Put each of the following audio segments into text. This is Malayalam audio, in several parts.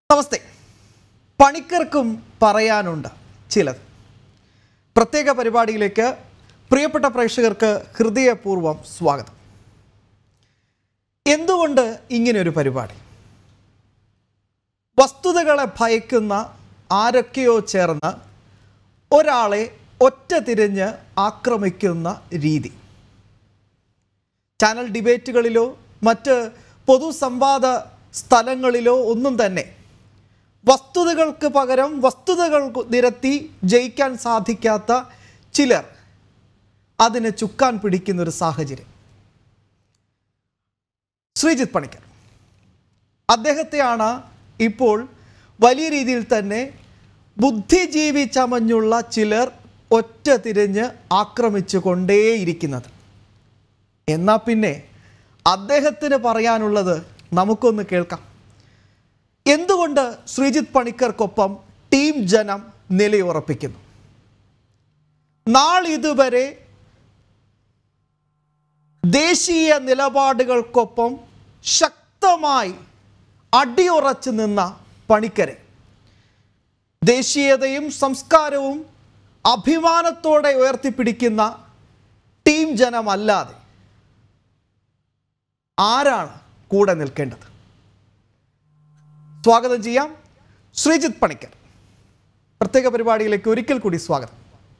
നമസ്തേ പണിക്കർക്കും പറയാനുണ്ട് ചിലത് പ്രത്യേക പരിപാടിയിലേക്ക് പ്രിയപ്പെട്ട പ്രേക്ഷകർക്ക് ഹൃദയപൂർവ്വം സ്വാഗതം എന്തുകൊണ്ട് ഇങ്ങനെയൊരു പരിപാടി വസ്തുതകളെ ഭയക്കുന്ന ആരൊക്കെയോ ചേർന്ന് ഒരാളെ ഒറ്റ തിരിഞ്ഞ് ആക്രമിക്കുന്ന രീതി ചാനൽ ഡിബേറ്റുകളിലോ മറ്റ് പൊതുസംവാദ സ്ഥലങ്ങളിലോ ഒന്നും തന്നെ വസ്തുതകൾക്ക് പകരം വസ്തുതകൾ നിരത്തി ജയിക്കാൻ സാധിക്കാത്ത ചിലർ അതിന് ചുക്കാൻ പിടിക്കുന്ന ഒരു സാഹചര്യം ശ്രീജിത്ത് പണിക്കർ അദ്ദേഹത്തെയാണ് ഇപ്പോൾ വലിയ രീതിയിൽ തന്നെ ബുദ്ധിജീവി ചമഞ്ഞുള്ള ചിലർ ഒറ്റ തിരിഞ്ഞ് ആക്രമിച്ചു കൊണ്ടേയിരിക്കുന്നത് എന്നാ പിന്നെ അദ്ദേഹത്തിന് പറയാനുള്ളത് നമുക്കൊന്ന് കേൾക്കാം എന്തുകൊണ്ട് ശ്രീജിത്ത് പണിക്കർക്കൊപ്പം ടീം ജനം നിലയുറപ്പിക്കുന്നു നാളിതുവരെ ദേശീയ നിലപാടുകൾക്കൊപ്പം ശക്തമായി അടിയുറച്ചു നിന്ന പണിക്കരെ ദേശീയതയും സംസ്കാരവും അഭിമാനത്തോടെ ഉയർത്തിപ്പിടിക്കുന്ന ടീം ജനമല്ലാതെ ആരാണ് കൂടെ നിൽക്കേണ്ടത് സ്വാഗതം ചെയ്യാം ശ്രീജിത്ത് പണിക്കർ പ്രത്യേക പരിപാടിയിലേക്ക് ഒരിക്കൽ കൂടി സ്വാഗതം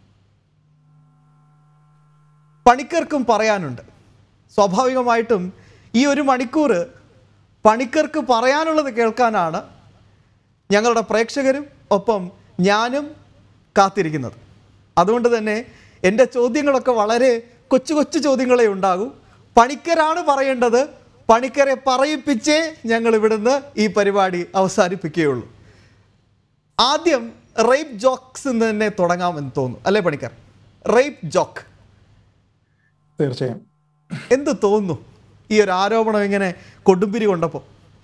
പണിക്കർക്കും പറയാനുണ്ട് സ്വാഭാവികമായിട്ടും ഈ ഒരു മണിക്കൂർ പണിക്കർക്ക് പറയാനുള്ളത് കേൾക്കാനാണ് ഞങ്ങളുടെ പ്രേക്ഷകരും ഒപ്പം ഞാനും കാത്തിരിക്കുന്നത് അതുകൊണ്ട് തന്നെ എൻ്റെ ചോദ്യങ്ങളൊക്കെ വളരെ കൊച്ചു കൊച്ചു ചോദ്യങ്ങളെ ഉണ്ടാകൂ പണിക്കരാണ് പറയേണ്ടത് പണിക്കരെ പറയിപ്പിച്ചേ ഞങ്ങൾ ഇവിടുന്ന് ഈ പരിപാടി അവസാനിപ്പിക്കുകയുള്ളൂ ആദ്യം റേപ്പ് ജോക്സ് എന്ന് തന്നെ തുടങ്ങാമെന്ന് തോന്നുന്നു അല്ലേ പണിക്കർ റേപ്പ് ജോക്ക് തീർച്ചയായും എന്ത് തോന്നുന്നു ഈ ഒരു ആരോപണം ഇങ്ങനെ കൊടുമ്പിരി കൊണ്ടപ്പോൾ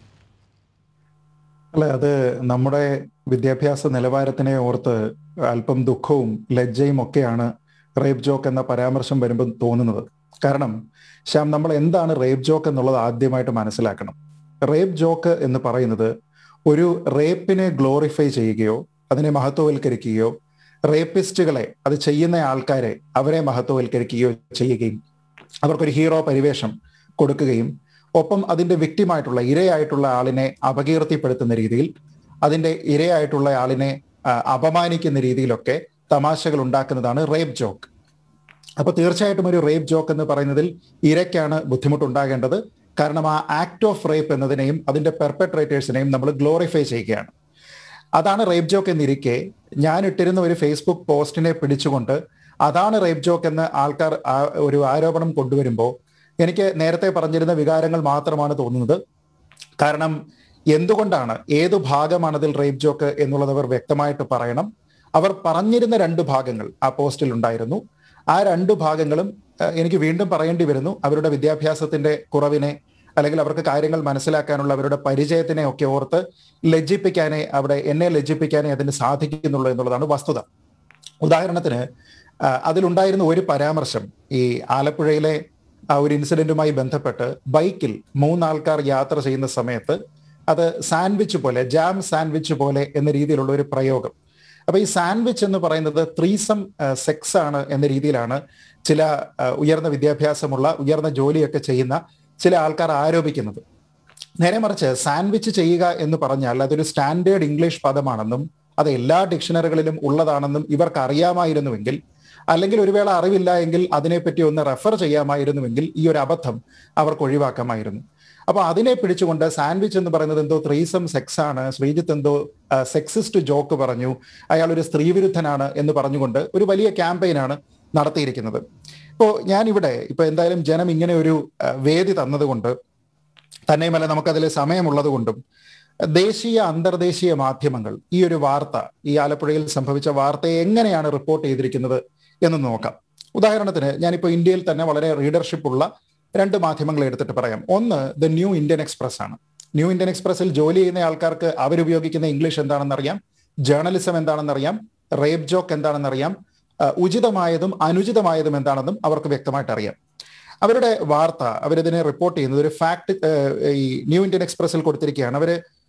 അല്ല അത് നമ്മുടെ വിദ്യാഭ്യാസ നിലവാരത്തിനെ ഓർത്ത് അല്പം ദുഃഖവും ലജ്ജയും ഒക്കെയാണ് റേപ്പ് ജോക്ക് എന്ന പരാമർശം വരുമ്പോൾ തോന്നുന്നത് കാരണം ശ്യാം നമ്മൾ എന്താണ് റേപ്പ് ജോക്ക് എന്നുള്ളത് ആദ്യമായിട്ട് മനസ്സിലാക്കണം റേപ്പ് ജോക്ക് എന്ന് പറയുന്നത് ഒരു റേപ്പിനെ ഗ്ലോറിഫൈ ചെയ്യുകയോ അതിനെ മഹത്വവൽക്കരിക്കുകയോ റേപ്പിസ്റ്റുകളെ അത് ചെയ്യുന്ന ആൾക്കാരെ അവരെ മഹത്വവൽക്കരിക്കുകയോ ചെയ്യുകയും അവർക്കൊരു ഹീറോ പരിവേഷം കൊടുക്കുകയും ഒപ്പം അതിന്റെ വിക്റ്റിമായിട്ടുള്ള ഇരയായിട്ടുള്ള ആളിനെ അപകീർത്തിപ്പെടുത്തുന്ന രീതിയിൽ അതിന്റെ ഇരയായിട്ടുള്ള ആളിനെ ആ, അപമാനിക്കുന്ന രീതിയിലൊക്കെ തമാശകൾ ഉണ്ടാക്കുന്നതാണ് റേപ്പ് ജോക്ക് അപ്പൊ തീർച്ചയായിട്ടും ഒരു റേപ്പ് ജോക്ക് എന്ന് പറയുന്നതിൽ ഇരയ്ക്കാണ് ബുദ്ധിമുട്ടുണ്ടാകേണ്ടത് കാരണം ആ ആക്ട് ഓഫ് റേപ്പ് എന്നതിനെയും അതിന്റെ പെർപെട്രേറ്റേഴ്സിനെയും നമ്മൾ ഗ്ലോറിഫൈ ചെയ്യുകയാണ് അതാണ് റേപ്പ് ജോക്ക് എന്നിരിക്കെ ഞാൻ ഇട്ടിരുന്ന ഒരു ഫേസ്ബുക്ക് പോസ്റ്റിനെ പിടിച്ചുകൊണ്ട് അതാണ് റേപ്പ് ജോക്ക് എന്ന് ആൾക്കാർ ആ- ഒരു ആരോപണം കൊണ്ടുവരുമ്പോൾ എനിക്ക് നേരത്തെ പറഞ്ഞിരുന്ന വികാരങ്ങൾ മാത്രമാണ് തോന്നുന്നത് കാരണം എന്തുകൊണ്ടാണ് ഏതു ഭാഗമാണ് അതിൽ റേപ്പ് ജോക്ക് എന്നുള്ളത് അവർ വ്യക്തമായിട്ട് പറയണം അവർ പറഞ്ഞിരുന്ന രണ്ട് ഭാഗങ്ങൾ ആ പോസ്റ്റിൽ ഉണ്ടായിരുന്നു ആ രണ്ട് ഭാഗങ്ങളും ഏഹ്, എനിക്ക് വീണ്ടും പറയേണ്ടി വരുന്നു അവരുടെ വിദ്യാഭ്യാസത്തിന്റെ കുറവിനെ അല്ലെങ്കിൽ അവർക്ക് കാര്യങ്ങൾ മനസ്സിലാക്കാനുള്ള അവരുടെ പരിചയത്തിനെ ഒക്കെ ഓർത്ത് ലജ്ജിപ്പിക്കാനേ അവിടെ എന്നെ ലജ്ജിപ്പിക്കാനേ അതിന് സാധിക്കുന്നുള്ളൂ എന്നുള്ളതാണ് വസ്തുത ഉദാഹരണത്തിന് ആ, അതിലുണ്ടായിരുന്ന ഒരു പരാമർശം ഈ ആലപ്പുഴയിലെ ആ ഒരു ഇൻസിഡന്റുമായി ബന്ധപ്പെട്ട് ബൈക്കിൽ മൂന്നാൾക്കാർ യാത്ര ചെയ്യുന്ന സമയത്ത് അത് സാൻഡ്വിച്ച് പോലെ ജാം സാൻഡ്വിച്ച് പോലെ എന്ന രീതിയിലുള്ള ഒരു പ്രയോഗം അപ്പൊ ഈ സാൻഡ്വിച്ച് എന്ന് പറയുന്നത് ത്രീസം സെക്സ് ആണ് എന്ന രീതിയിലാണ് ചില ആ, ഉയർന്ന വിദ്യാഭ്യാസമുള്ള ഉയർന്ന ജോലിയൊക്കെ ചെയ്യുന്ന ചില ആൾക്കാർ ആരോപിക്കുന്നത് നേരെ മറിച്ച് സാൻഡ്വിച്ച് ചെയ്യുക എന്ന് പറഞ്ഞാൽ അതൊരു സ്റ്റാൻഡേർഡ് ഇംഗ്ലീഷ് പദമാണെന്നും അത് എല്ലാ ഡിക്ഷണറികളിലും ഉള്ളതാണെന്നും ഇവർക്ക് അറിയാമായിരുന്നുവെങ്കിൽ അല്ലെങ്കിൽ ഒരു വേള അറിവില്ല എങ്കിൽ അതിനെപ്പറ്റി ഒന്ന് റെഫർ ചെയ്യാമായിരുന്നുവെങ്കിൽ ഈ ഒരു അബദ്ധം അവർക്ക് ഒഴിവാക്കാമായിരുന്നു അപ്പൊ അതിനെ പിടിച്ചുകൊണ്ട് സാൻഡ്വിച്ച് എന്ന് പറയുന്നത് എന്തോ ത്രീസം സെക്സ് ആണ് ശ്രീജിത്ത് എന്തോ സെക്സിസ്റ്റ് ജോക്ക് പറഞ്ഞു അയാൾ ഒരു സ്ത്രീവിരുദ്ധനാണ് എന്ന് പറഞ്ഞുകൊണ്ട് ഒരു വലിയ ക്യാമ്പയിനാണ് നടത്തിയിരിക്കുന്നത് ഇപ്പോ ഞാനിവിടെ ഇപ്പൊ എന്തായാലും ജനം ഇങ്ങനെ ഒരു ആ, വേദി തന്നതുകൊണ്ട് തന്നെയുമല്ല നമുക്കതിൽ സമയമുള്ളത് കൊണ്ടും ദേശീയ അന്തർദേശീയ മാധ്യമങ്ങൾ ഈ ഒരു വാർത്ത ഈ ആലപ്പുഴയിൽ സംഭവിച്ച വാർത്തയെ എങ്ങനെയാണ് റിപ്പോർട്ട് ചെയ്തിരിക്കുന്നത് എന്ന് നോക്കാം ഉദാഹരണത്തിന് ഞാനിപ്പോൾ ഇന്ത്യയിൽ തന്നെ വളരെ റീഡർഷിപ്പ് ഉള്ള രണ്ട് മാധ്യമങ്ങൾ എടുത്തിട്ട് പറയാം ഒന്ന് ദ ന്യൂ ഇന്ത്യൻ എക്സ്പ്രസ് ആണ് ന്യൂ ഇന്ത്യൻ എക്സ്പ്രസിൽ ജോലി ചെയ്യുന്ന ആൾക്കാർക്ക് അവരുപയോഗിക്കുന്ന ഇംഗ്ലീഷ് എന്താണെന്നറിയാം ജേർണലിസം എന്താണെന്നറിയാം റേപ്പ് ജോക്ക് എന്താണെന്നറിയാം ആ, ഉചിതമായതും അനുചിതമായതും എന്താണെന്നും അവർക്ക് വ്യക്തമായിട്ട് അറിയാം അവരുടെ വാർത്ത അവരിതിനെ റിപ്പോർട്ട് ചെയ്യുന്നത് ഒരു ഫാക്ട് ഈ ന്യൂ ഇന്ത്യൻ എക്സ്പ്രസിൽ കൊടുത്തിരിക്കുകയാണ് അവര്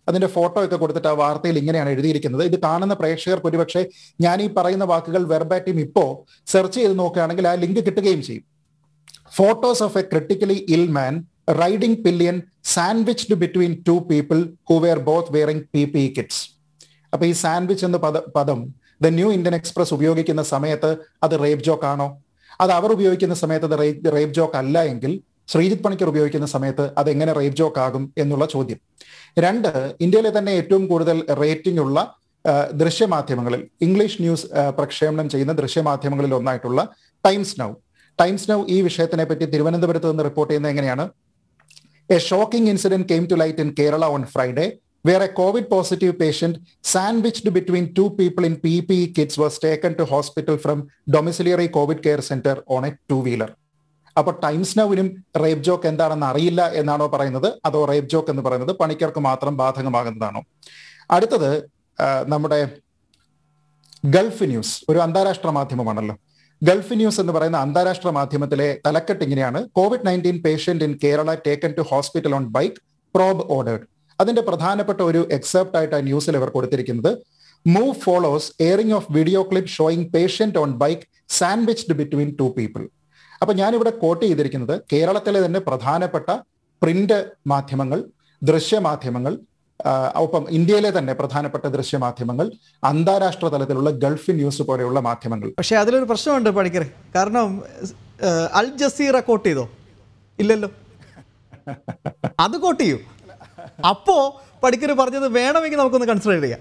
അതിന്റെ ഫോട്ടോ ഒക്കെ കൊടുത്തിട്ട് ആ വാർത്തയിൽ ഇങ്ങനെയാണ് എഴുതിയിരിക്കുന്നത് ഇത് കാണുന്ന പ്രേക്ഷകർക്ക് ഒരുപക്ഷെ ഞാൻ ഈ പറയുന്ന വാക്കുകൾ വെർബാറ്റിം ഇപ്പോ സെർച്ച് ചെയ്ത് നോക്കുകയാണെങ്കിൽ ആ ലിങ്ക് കിട്ടുകയും ചെയ്യും photos of a critically ill man riding pillion sandwiched between two people who were both wearing P P kits അപ്പൊ ഈ സാൻഡ്വിച്ച് എന്ന പദ പദം ദ ന്യൂ ഇന്ത്യൻ എക്സ്പ്രസ് ഉപയോഗിക്കുന്ന സമയത്ത് അത് റേപ്പ് ജോക്ക് ആണോ അത് അവർ ഉപയോഗിക്കുന്ന സമയത്ത് അത് റേപ്പ് ജോക്ക് അല്ല എങ്കിൽ ശ്രീജിത്ത് പണിക്കർ ഉപയോഗിക്കുന്ന സമയത്ത് അത് എങ്ങനെ റേപ്പ് ജോക്ക് ആകും എന്നുള്ള ചോദ്യം രണ്ട് ഇന്ത്യയിലെ തന്നെ ഏറ്റവും കൂടുതൽ റേറ്റിംഗ് ഉള്ള ആ, ദൃശ്യമാധ്യമങ്ങളിൽ ഇംഗ്ലീഷ് ന്യൂസ് ആ, പ്രക്ഷേപണം ചെയ്യുന്ന ദൃശ്യമാധ്യമങ്ങളിൽ ഒന്നായിട്ടുള്ള ടൈംസ് നൗ ടൈംസ് നൗ ഈ വിഷയത്തിനെ പറ്റി തിരുവനന്തപുരത്ത് നിന്ന് റിപ്പോർട്ട് ചെയ്യുന്നത് എങ്ങനെയാണ് a shocking incident came to light in Kerala on Friday where a COVID positive patient sandwiched between two people in PPE kits was taken to hospital from domiciliary COVID care center on a two-wheeler. അപ്പൊ ടൈംസ് നൗവിനും റേപ്പ് ജോക്ക് എന്താണെന്ന് അറിയില്ല എന്നാണോ പറയുന്നത് അതോ റേപ്പ് ജോക്ക് എന്ന് പറയുന്നത് പണിക്കർക്ക് മാത്രം ബാധകമാകുന്നതാണോ അടുത്തത് ആ, നമ്മുടെ ഗൾഫ് ന്യൂസ് ഒരു അന്താരാഷ്ട്ര മാധ്യമമാണല്ലോ ഗൾഫ് ന്യൂസ് എന്ന് പറയുന്ന അന്താരാഷ്ട്ര മാധ്യമത്തിലെ തലക്കെട്ട് ഇങ്ങനെയാണ് COVID nineteen patient in Kerala taken to hospital on bike probe ordered അതിന്റെ പ്രധാനപ്പെട്ട ഒരു എക്സെപ്റ്റ് ആയിട്ട് ആ ന്യൂസിൽ ഇവർ കൊടുത്തിരിക്കുന്നത് move follows airing of video clip showing patient on bike sandwiched between two people അപ്പൊ ഞാനിവിടെ കോട്ട് ചെയ്തിരിക്കുന്നത് കേരളത്തിലെ തന്നെ പ്രധാനപ്പെട്ട പ്രിന്റ് മാധ്യമങ്ങൾ ദൃശ്യമാധ്യമങ്ങൾ ആ, ഒപ്പം ഇന്ത്യയിലെ തന്നെ പ്രധാനപ്പെട്ട ദൃശ്യമാധ്യമങ്ങൾ അന്താരാഷ്ട്ര തലത്തിലുള്ള ഗൾഫ് ന്യൂസ് പോലെയുള്ള മാധ്യമങ്ങൾ പക്ഷേ അതിലൊരു പ്രശ്നമുണ്ട് പണിക്കർ കാരണം ഏഹ്, അൽ ജസീറ കോട്ട് ചെയ്തോ ഇല്ലല്ലോ അത് കോട്ട് ചെയ്യൂ അപ്പോ പണിക്കർ പറഞ്ഞത് വേണമെങ്കിൽ നമുക്കൊന്ന് കൺസിഡർ ചെയ്യാം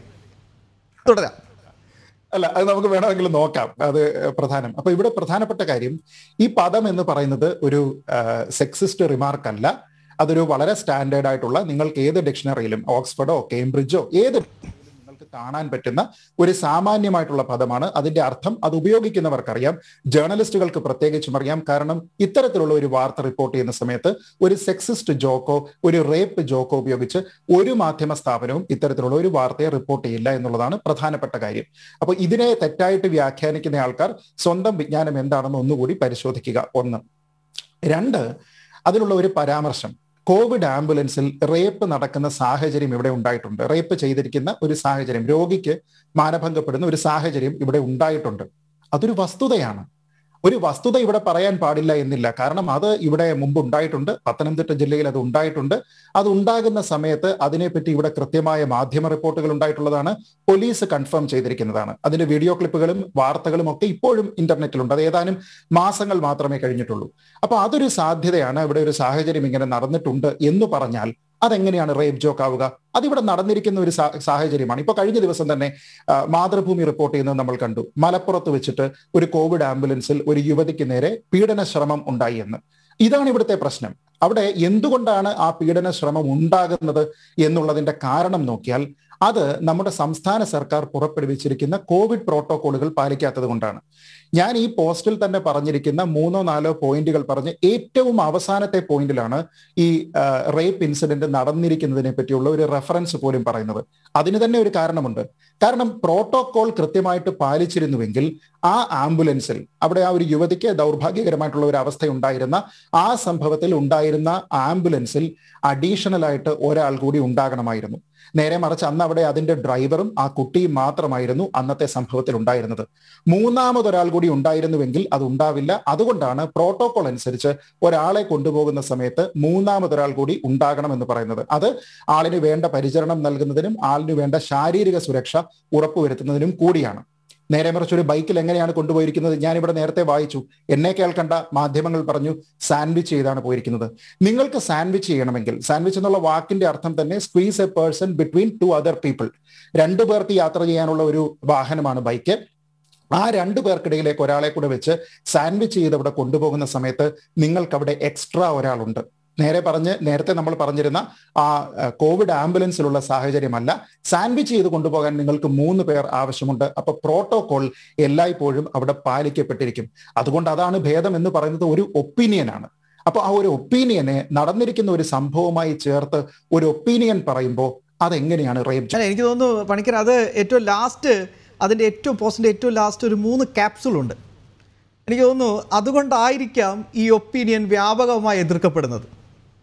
തുടരാം അല്ല അത് നമുക്ക് വേണമെങ്കിൽ നോക്കാം അത് പ്രധാനം അപ്പൊ ഇവിടെ പ്രധാനപ്പെട്ട കാര്യം ഈ പദം എന്ന് പറയുന്നത് ഒരു സെക്സിസ്റ്റ് റിമാർക്ക് അല്ല അതൊരു വളരെ സ്റ്റാൻഡേർഡ് ആയിട്ടുള്ള നിങ്ങൾക്ക് ഏത് ഡിക്ഷണറിയിലും ഓക്സ്ഫോർഡോ കേംബ്രിഡ്ജോ ഏത് നിങ്ങൾക്ക് കാണാൻ പറ്റുന്ന ഒരു സാമാന്യമായിട്ടുള്ള പദമാണ് അതിന്റെ അർത്ഥം അത് ഉപയോഗിക്കുന്നവർക്കറിയാം ജേർണലിസ്റ്റുകൾക്ക് പ്രത്യേകിച്ചും അറിയാം കാരണം ഇത്തരത്തിലുള്ള ഒരു വാർത്ത റിപ്പോർട്ട് ചെയ്യുന്ന സമയത്ത് ഒരു സെക്സിസ്റ്റ് ജോക്കോ ഒരു റേപ്പ് ജോക്കോ ഉപയോഗിച്ച് ഒരു മാധ്യമ സ്ഥാപനവും ഇത്തരത്തിലുള്ള ഒരു വാർത്തയെ റിപ്പോർട്ട് ചെയ്യില്ല എന്നുള്ളതാണ് പ്രധാനപ്പെട്ട കാര്യം അപ്പോൾ ഇതിനെ തെറ്റായിട്ട് വ്യാഖ്യാനിക്കുന്ന ആൾക്കാർ സ്വന്തം വിജ്ഞാനം എന്താണെന്ന് ഒന്നുകൂടി പരിശോധിക്കുക ഒന്ന് രണ്ട് അതിലുള്ള ഒരു പരാമർശം കോവിഡ് ആംബുലൻസിൽ റേപ്പ് നടക്കുന്ന സാഹചര്യം ഇവിടെ ഉണ്ടായിട്ടുണ്ട് റേപ്പ് ചെയ്തിരിക്കുന്ന ഒരു സാഹചര്യം രോഗിക്ക് മാനഭംഗപ്പെടുന്ന ഒരു സാഹചര്യം ഇവിടെ ഉണ്ടായിട്ടുണ്ട് അതൊരു വസ്തുതയാണ് ഒരു വസ്തുത ഇവിടെ പറയാൻ പാടില്ല എന്നില്ല കാരണം അത് ഇവിടെ മുമ്പ് ഉണ്ടായിട്ടുണ്ട് പത്തനംതിട്ട ജില്ലയിൽ അത് ഉണ്ടായിട്ടുണ്ട് അത് ഉണ്ടാകുന്ന സമയത്ത് അതിനെപ്പറ്റി ഇവിടെ കൃത്യമായ മാധ്യമ റിപ്പോർട്ടുകൾ ഉണ്ടായിട്ടുള്ളതാണ് പോലീസ് കൺഫേം ചെയ്തിരിക്കുന്നതാണ് അതിന്റെ വീഡിയോ ക്ലിപ്പുകളും വാർത്തകളും ഒക്കെ ഇപ്പോഴും ഇന്റർനെറ്റിലുണ്ട് അത് ഏതാനും മാസങ്ങൾ മാത്രമേ കഴിഞ്ഞിട്ടുള്ളൂ അപ്പൊ അതൊരു സാധ്യതയാണ് ഇവിടെ ഒരു സാഹചര്യം ഇങ്ങനെ നടന്നിട്ടുണ്ട് എന്ന് പറഞ്ഞാൽ അതെങ്ങനെയാണ് റേപ്പ് ജോക്ക് ആവുക അതിവിടെ നടന്നിരിക്കുന്ന ഒരു സാ- സാഹചര്യമാണ് ഇപ്പൊ കഴിഞ്ഞ ദിവസം തന്നെ ആ, മാതൃഭൂമി റിപ്പോർട്ട് ചെയ്യുന്നത് നമ്മൾ കണ്ടു മലപ്പുറത്ത് വെച്ചിട്ട് ഒരു കോവിഡ് ആംബുലൻസിൽ ഒരു യുവതിക്ക് നേരെ പീഡന ശ്രമം ഉണ്ടായി എന്ന് ഇതാണ് ഇവിടുത്തെ പ്രശ്നം അവിടെ എന്തുകൊണ്ടാണ് ആ പീഡന ശ്രമം ഉണ്ടാകുന്നത് എന്നുള്ളതിന്റെ കാരണം നോക്കിയാൽ അത് നമ്മുടെ സംസ്ഥാന സർക്കാർ പുറപ്പെടുവിച്ചിരിക്കുന്ന കോവിഡ് പ്രോട്ടോകോളുകൾ പാലിക്കാത്തത് കൊണ്ടാണ് ഞാൻ ഈ പോസ്റ്റിൽ തന്നെ പറഞ്ഞിരിക്കുന്ന മൂന്നോ നാലോ പോയിന്റുകൾ പറഞ്ഞ് ഏറ്റവും അവസാനത്തെ പോയിന്റിലാണ് ഈ റേപ്പ് ഇൻസിഡന്റ് നടന്നിരിക്കുന്നതിനെ പറ്റിയുള്ള ഒരു റെഫറൻസ് പോലും പറയുന്നത് അതിന് തന്നെ ഒരു കാരണമുണ്ട് കാരണം പ്രോട്ടോകോൾ കൃത്യമായിട്ട് പാലിച്ചിരുന്നുവെങ്കിൽ ആ ആംബുലൻസിൽ അവിടെ ആ ഒരു യുവതിക്ക് ദൗർഭാഗ്യകരമായിട്ടുള്ള ഒരു അവസ്ഥ ഉണ്ടായിരുന്ന ആ സംഭവത്തിൽ ഉണ്ടായിരുന്ന ആംബുലൻസിൽ അഡീഷണൽ ആയിട്ട് ഒരാൾ കൂടി ഉണ്ടാകണമായിരുന്നു നേരെ മറിച്ച് അന്ന് അവിടെ അതിന്റെ ഡ്രൈവറും ആ കുട്ടിയും മാത്രമായിരുന്നു അന്നത്തെ സംഭവത്തിൽ ഉണ്ടായിരുന്നത് മൂന്നാമതൊരാൾ കൂടി ഉണ്ടായിരുന്നുവെങ്കിൽ അത് ഉണ്ടാവില്ല അതുകൊണ്ടാണ് പ്രോട്ടോകോൾ അനുസരിച്ച് ഒരാളെ കൊണ്ടുപോകുന്ന സമയത്ത് മൂന്നാമതൊരാൾ കൂടി ഉണ്ടാകണം എന്ന് പറയുന്നത് അത് ആളിന് വേണ്ട പരിചരണം നൽകുന്നതിനും ആളിന് വേണ്ട ശാരീരിക സുരക്ഷ ഉറപ്പുവരുത്തുന്നതിനും കൂടിയാണ് നേരെ മറിച്ച് ഒരു ബൈക്കിൽ എങ്ങനെയാണ് കൊണ്ടുപോയിരിക്കുന്നത് ഞാനിവിടെ നേരത്തെ വായിച്ചു എന്നെ കേൾക്കേണ്ട മാധ്യമങ്ങൾ പറഞ്ഞു സാൻഡ്വിച്ച് ചെയ്താണ് പോയിരിക്കുന്നത് നിങ്ങൾക്ക് സാൻഡ്വിച്ച് ചെയ്യണമെങ്കിൽ സാൻഡ്വിച്ച് എന്നുള്ള വാക്കിന്റെ അർത്ഥം തന്നെ squeeze a person between two other people രണ്ടു പേർക്ക് യാത്ര ചെയ്യാനുള്ള ഒരു വാഹനമാണ് ബൈക്ക് ആ രണ്ടു പേർക്കിടയിലേക്ക് ഒരാളെ കൂടെ വെച്ച് സാൻഡ്വിച്ച് ചെയ്ത് അവിടെ കൊണ്ടുപോകുന്ന സമയത്ത് നിങ്ങൾക്ക് അവിടെ എക്സ്ട്രാ ഒരാളുണ്ട് നേരെ പറഞ്ഞ് നേരത്തെ നമ്മൾ പറഞ്ഞിരുന്ന ആ അഹ്, കോവിഡ് ആംബുലൻസിലുള്ള സാഹചര്യമല്ല സാൻഡ്വിച്ച് ചെയ്ത് കൊണ്ടുപോകാൻ നിങ്ങൾക്ക് മൂന്ന് പേർ ആവശ്യമുണ്ട് അപ്പൊ പ്രോട്ടോകോൾ എല്ലായ്പ്പോഴും അവിടെ പാലിക്കപ്പെട്ടിരിക്കും അതുകൊണ്ട് അതാണ് ഭേദം എന്ന് പറയുന്നത് ഒരു ഒപ്പീനിയനാണ് അപ്പൊ ആ ഒരു ഒപ്പീനിയനെ നടന്നിരിക്കുന്ന ഒരു സംഭവമായി ചേർത്ത് ഒരു ഒപ്പീനിയൻ പറയുമ്പോൾ അതെങ്ങനെയാണ് റേപ്പ് അല്ല എനിക്ക് തോന്നുന്നു പണിക്കർ അത് ഏറ്റവും ലാസ്റ്റ് അതിൻ്റെ ഏറ്റവും പോസ്റ്റിൻ്റെ ഏറ്റവും ലാസ്റ്റ് ഒരു മൂന്ന് capsule ഉണ്ട് എനിക്ക് തോന്നുന്നു അതുകൊണ്ടായിരിക്കാം ഈ ഒപ്പീനിയൻ വ്യാപകമായി എതിർക്കപ്പെടുന്നത്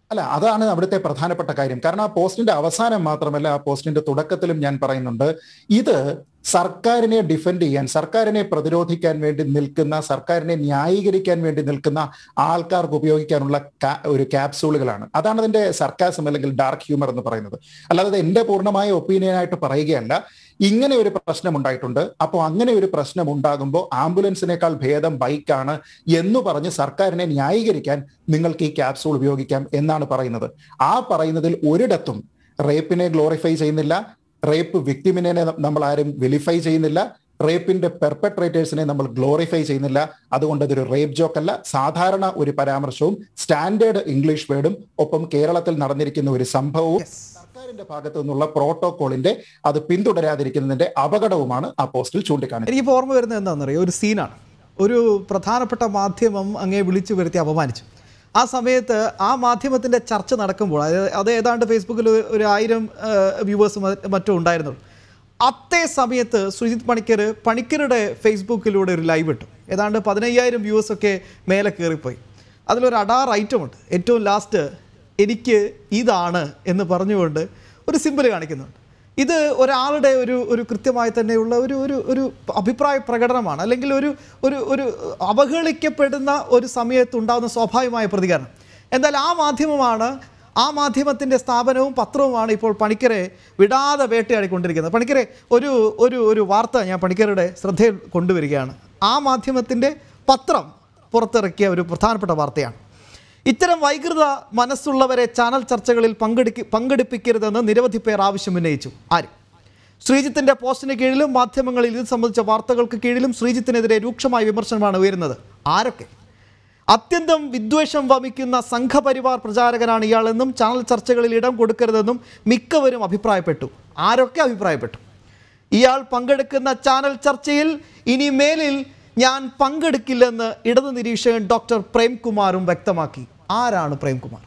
അല്ല അതാണ് അവിടുത്തെ പ്രധാനപ്പെട്ട കാര്യം കാരണം ആ പോസ്റ്റിന്റെ അവസാനം മാത്രമല്ല ആ പോസ്റ്റിന്റെ തുടക്കത്തിലും ഞാൻ പറയുന്നുണ്ട് ഇത് സർക്കാരിനെ ഡിഫെൻഡ് ചെയ്യാൻ സർക്കാരിനെ പ്രതിരോധിക്കാൻ വേണ്ടി നിൽക്കുന്ന സർക്കാരിനെ ന്യായീകരിക്കാൻ വേണ്ടി നിൽക്കുന്ന ആൾക്കാർക്ക് ഉപയോഗിക്കാനുള്ള ഒരു ക്യാപ്സൂളുകളാണ് അതാണ് അതിന്റെ സർക്കാസം അല്ലെങ്കിൽ ഡാർക്ക് ഹ്യൂമർ എന്ന് പറയുന്നത് അല്ലാതെ അത് എന്റെ പൂർണ്ണമായ ഒപ്പീനിയനായിട്ട് പറയുകയല്ല ഇങ്ങനെ ഒരു പ്രശ്നം ഉണ്ടായിട്ടുണ്ട് അപ്പോൾ അങ്ങനെ ഒരു പ്രശ്നം ഉണ്ടാകുമ്പോൾ ആംബുലൻസിനേക്കാൾ ഭേദം ബൈക്കാണ് എന്ന് പറഞ്ഞ് സർക്കാരിനെ ന്യായീകരിക്കാൻ നിങ്ങൾക്ക് ഈ ക്യാപ്സൂൾ ഉപയോഗിക്കാം എന്നാണ് പറയുന്നത് ആ പറയുന്നതിൽ ഒരിടത്തും റേപ്പിനെ ഗ്ലോറിഫൈ ചെയ്യുന്നില്ല റേപ്പ് വിക്ടിമിനെ നമ്മൾ ആരും വെലിഫൈ ചെയ്യുന്നില്ല റേപ്പിന്റെ പെർപെട്രേറ്റേഴ്സിനെ നമ്മൾ ഗ്ലോറിഫൈ ചെയ്യുന്നില്ല അതുകൊണ്ട് അതൊരു റേപ്പ് ജോക്ക് അല്ല സാധാരണ ഒരു പരാമർശവും സ്റ്റാൻഡേർഡ് ഇംഗ്ലീഷ് വേർഡും ഒപ്പം കേരളത്തിൽ നടന്നിരിക്കുന്ന ഒരു സംഭവവും സർക്കാരിന്റെ ഭാഗത്തു നിന്നുള്ള പ്രോട്ടോകോളിന്റെ അത് പിന്തുടരാതിരിക്കുന്നതിന്റെ അപകടവുമാണ് ആ പോസ്റ്റിൽ ചൂണ്ടിക്കാണിച്ചത് എനിക്ക് ഓർമ്മ വരുന്നത് എന്താണെന്നറിയോ ഒരു സീനാണ് ഒരു പ്രധാനപ്പെട്ട മാധ്യമം അങ്ങേ വിളിച്ചു വരുത്തി അപമാനിച്ചു ആ സമയത്ത് ആ മാധ്യമത്തിൻ്റെ ചർച്ച നടക്കുമ്പോൾ അതായത് അത് ഏതാണ്ട് ഫേസ്ബുക്കിൽ ഒരു ആയിരം വ്യൂവേഴ്സ് മറ്റും ഉണ്ടായിരുന്നുള്ളൂ അത്തേ സമയത്ത് സുജിത് പണിക്കർ പണിക്കരുടെ ഫേസ്ബുക്കിലൂടെ ഒരു ലൈവ് ഇട്ടു ഏതാണ്ട് പതിനയ്യായിരം വ്യൂവേഴ്സൊക്കെ മേലെ കയറിപ്പോയി അതിലൊരു അഡാർ ഐറ്റം ഉണ്ട് ഏറ്റവും ലാസ്റ്റ് എനിക്ക് ഇതാണ് എന്ന് പറഞ്ഞുകൊണ്ട് ഒരു സിമ്പിൾ കാണിക്കുന്നുണ്ട് ഇത് ഒരാളുടെ ഒരു ഒരു കൃത്യമായി തന്നെയുള്ള ഒരു ഒരു ഒരു അഭിപ്രായ പ്രകടനമാണ് അല്ലെങ്കിൽ ഒരു ഒരു ഒരു അവഹേളിക്കപ്പെടുന്ന ഒരു സമയത്ത് ഉണ്ടാകുന്ന സ്വാഭാവികമായ പ്രതികരണം എന്നാൽ ആ മാധ്യമമാണ് ആ മാധ്യമത്തിൻ്റെ സ്ഥാപനവും പത്രവുമാണ് ഇപ്പോൾ പണിക്കരെ വിടാതെ വേട്ടയാടിക്കൊണ്ടിരിക്കുന്നത് പണിക്കരെ ഒരു ഒരു ഒരു വാർത്ത ഞാൻ പണിക്കരുടെ ശ്രദ്ധയിൽ കൊണ്ടുവരികയാണ് ആ മാധ്യമത്തിൻ്റെ പത്രം പുറത്തിറക്കിയ ഒരു പ്രധാനപ്പെട്ട വാർത്തയാണ് ഇത്തരം വൈകൃത മനസ്സുള്ളവരെ ചാനൽ ചർച്ചകളിൽ പങ്കെടുക്കി പങ്കെടുപ്പിക്കരുതെന്ന് നിരവധി പേർ ആവശ്യം ഉന്നയിച്ചു ആര് ശ്രീജിത്തിന്റെ പോസ്റ്റിന് കീഴിലും മാധ്യമങ്ങളിൽ ഇത് സംബന്ധിച്ച വാർത്തകൾക്ക് കീഴിലും ശ്രീജിത്തിനെതിരെ രൂക്ഷമായ വിമർശനമാണ് ഉയരുന്നത് ആരൊക്കെ അത്യന്തം വിദ്വേഷം വമിക്കുന്ന സംഘപരിവാർ പ്രചാരകനാണ് ഇയാളെന്നും ചാനൽ ചർച്ചകളിൽ ഇടം കൊടുക്കരുതെന്നും മിക്കവരും അഭിപ്രായപ്പെട്ടു ആരൊക്കെ അഭിപ്രായപ്പെട്ടു ഇയാൾ പങ്കെടുക്കുന്ന ചാനൽ ചർച്ചയിൽ ഇനി മേലിൽ ഞാൻ പങ്കെടുക്കില്ലെന്ന് ഇടതു നിരീക്ഷകൻ ഡോക്ടർ പ്രേംകുമാറും വ്യക്തമാക്കി ആരാണ് പ്രേംകുമാർ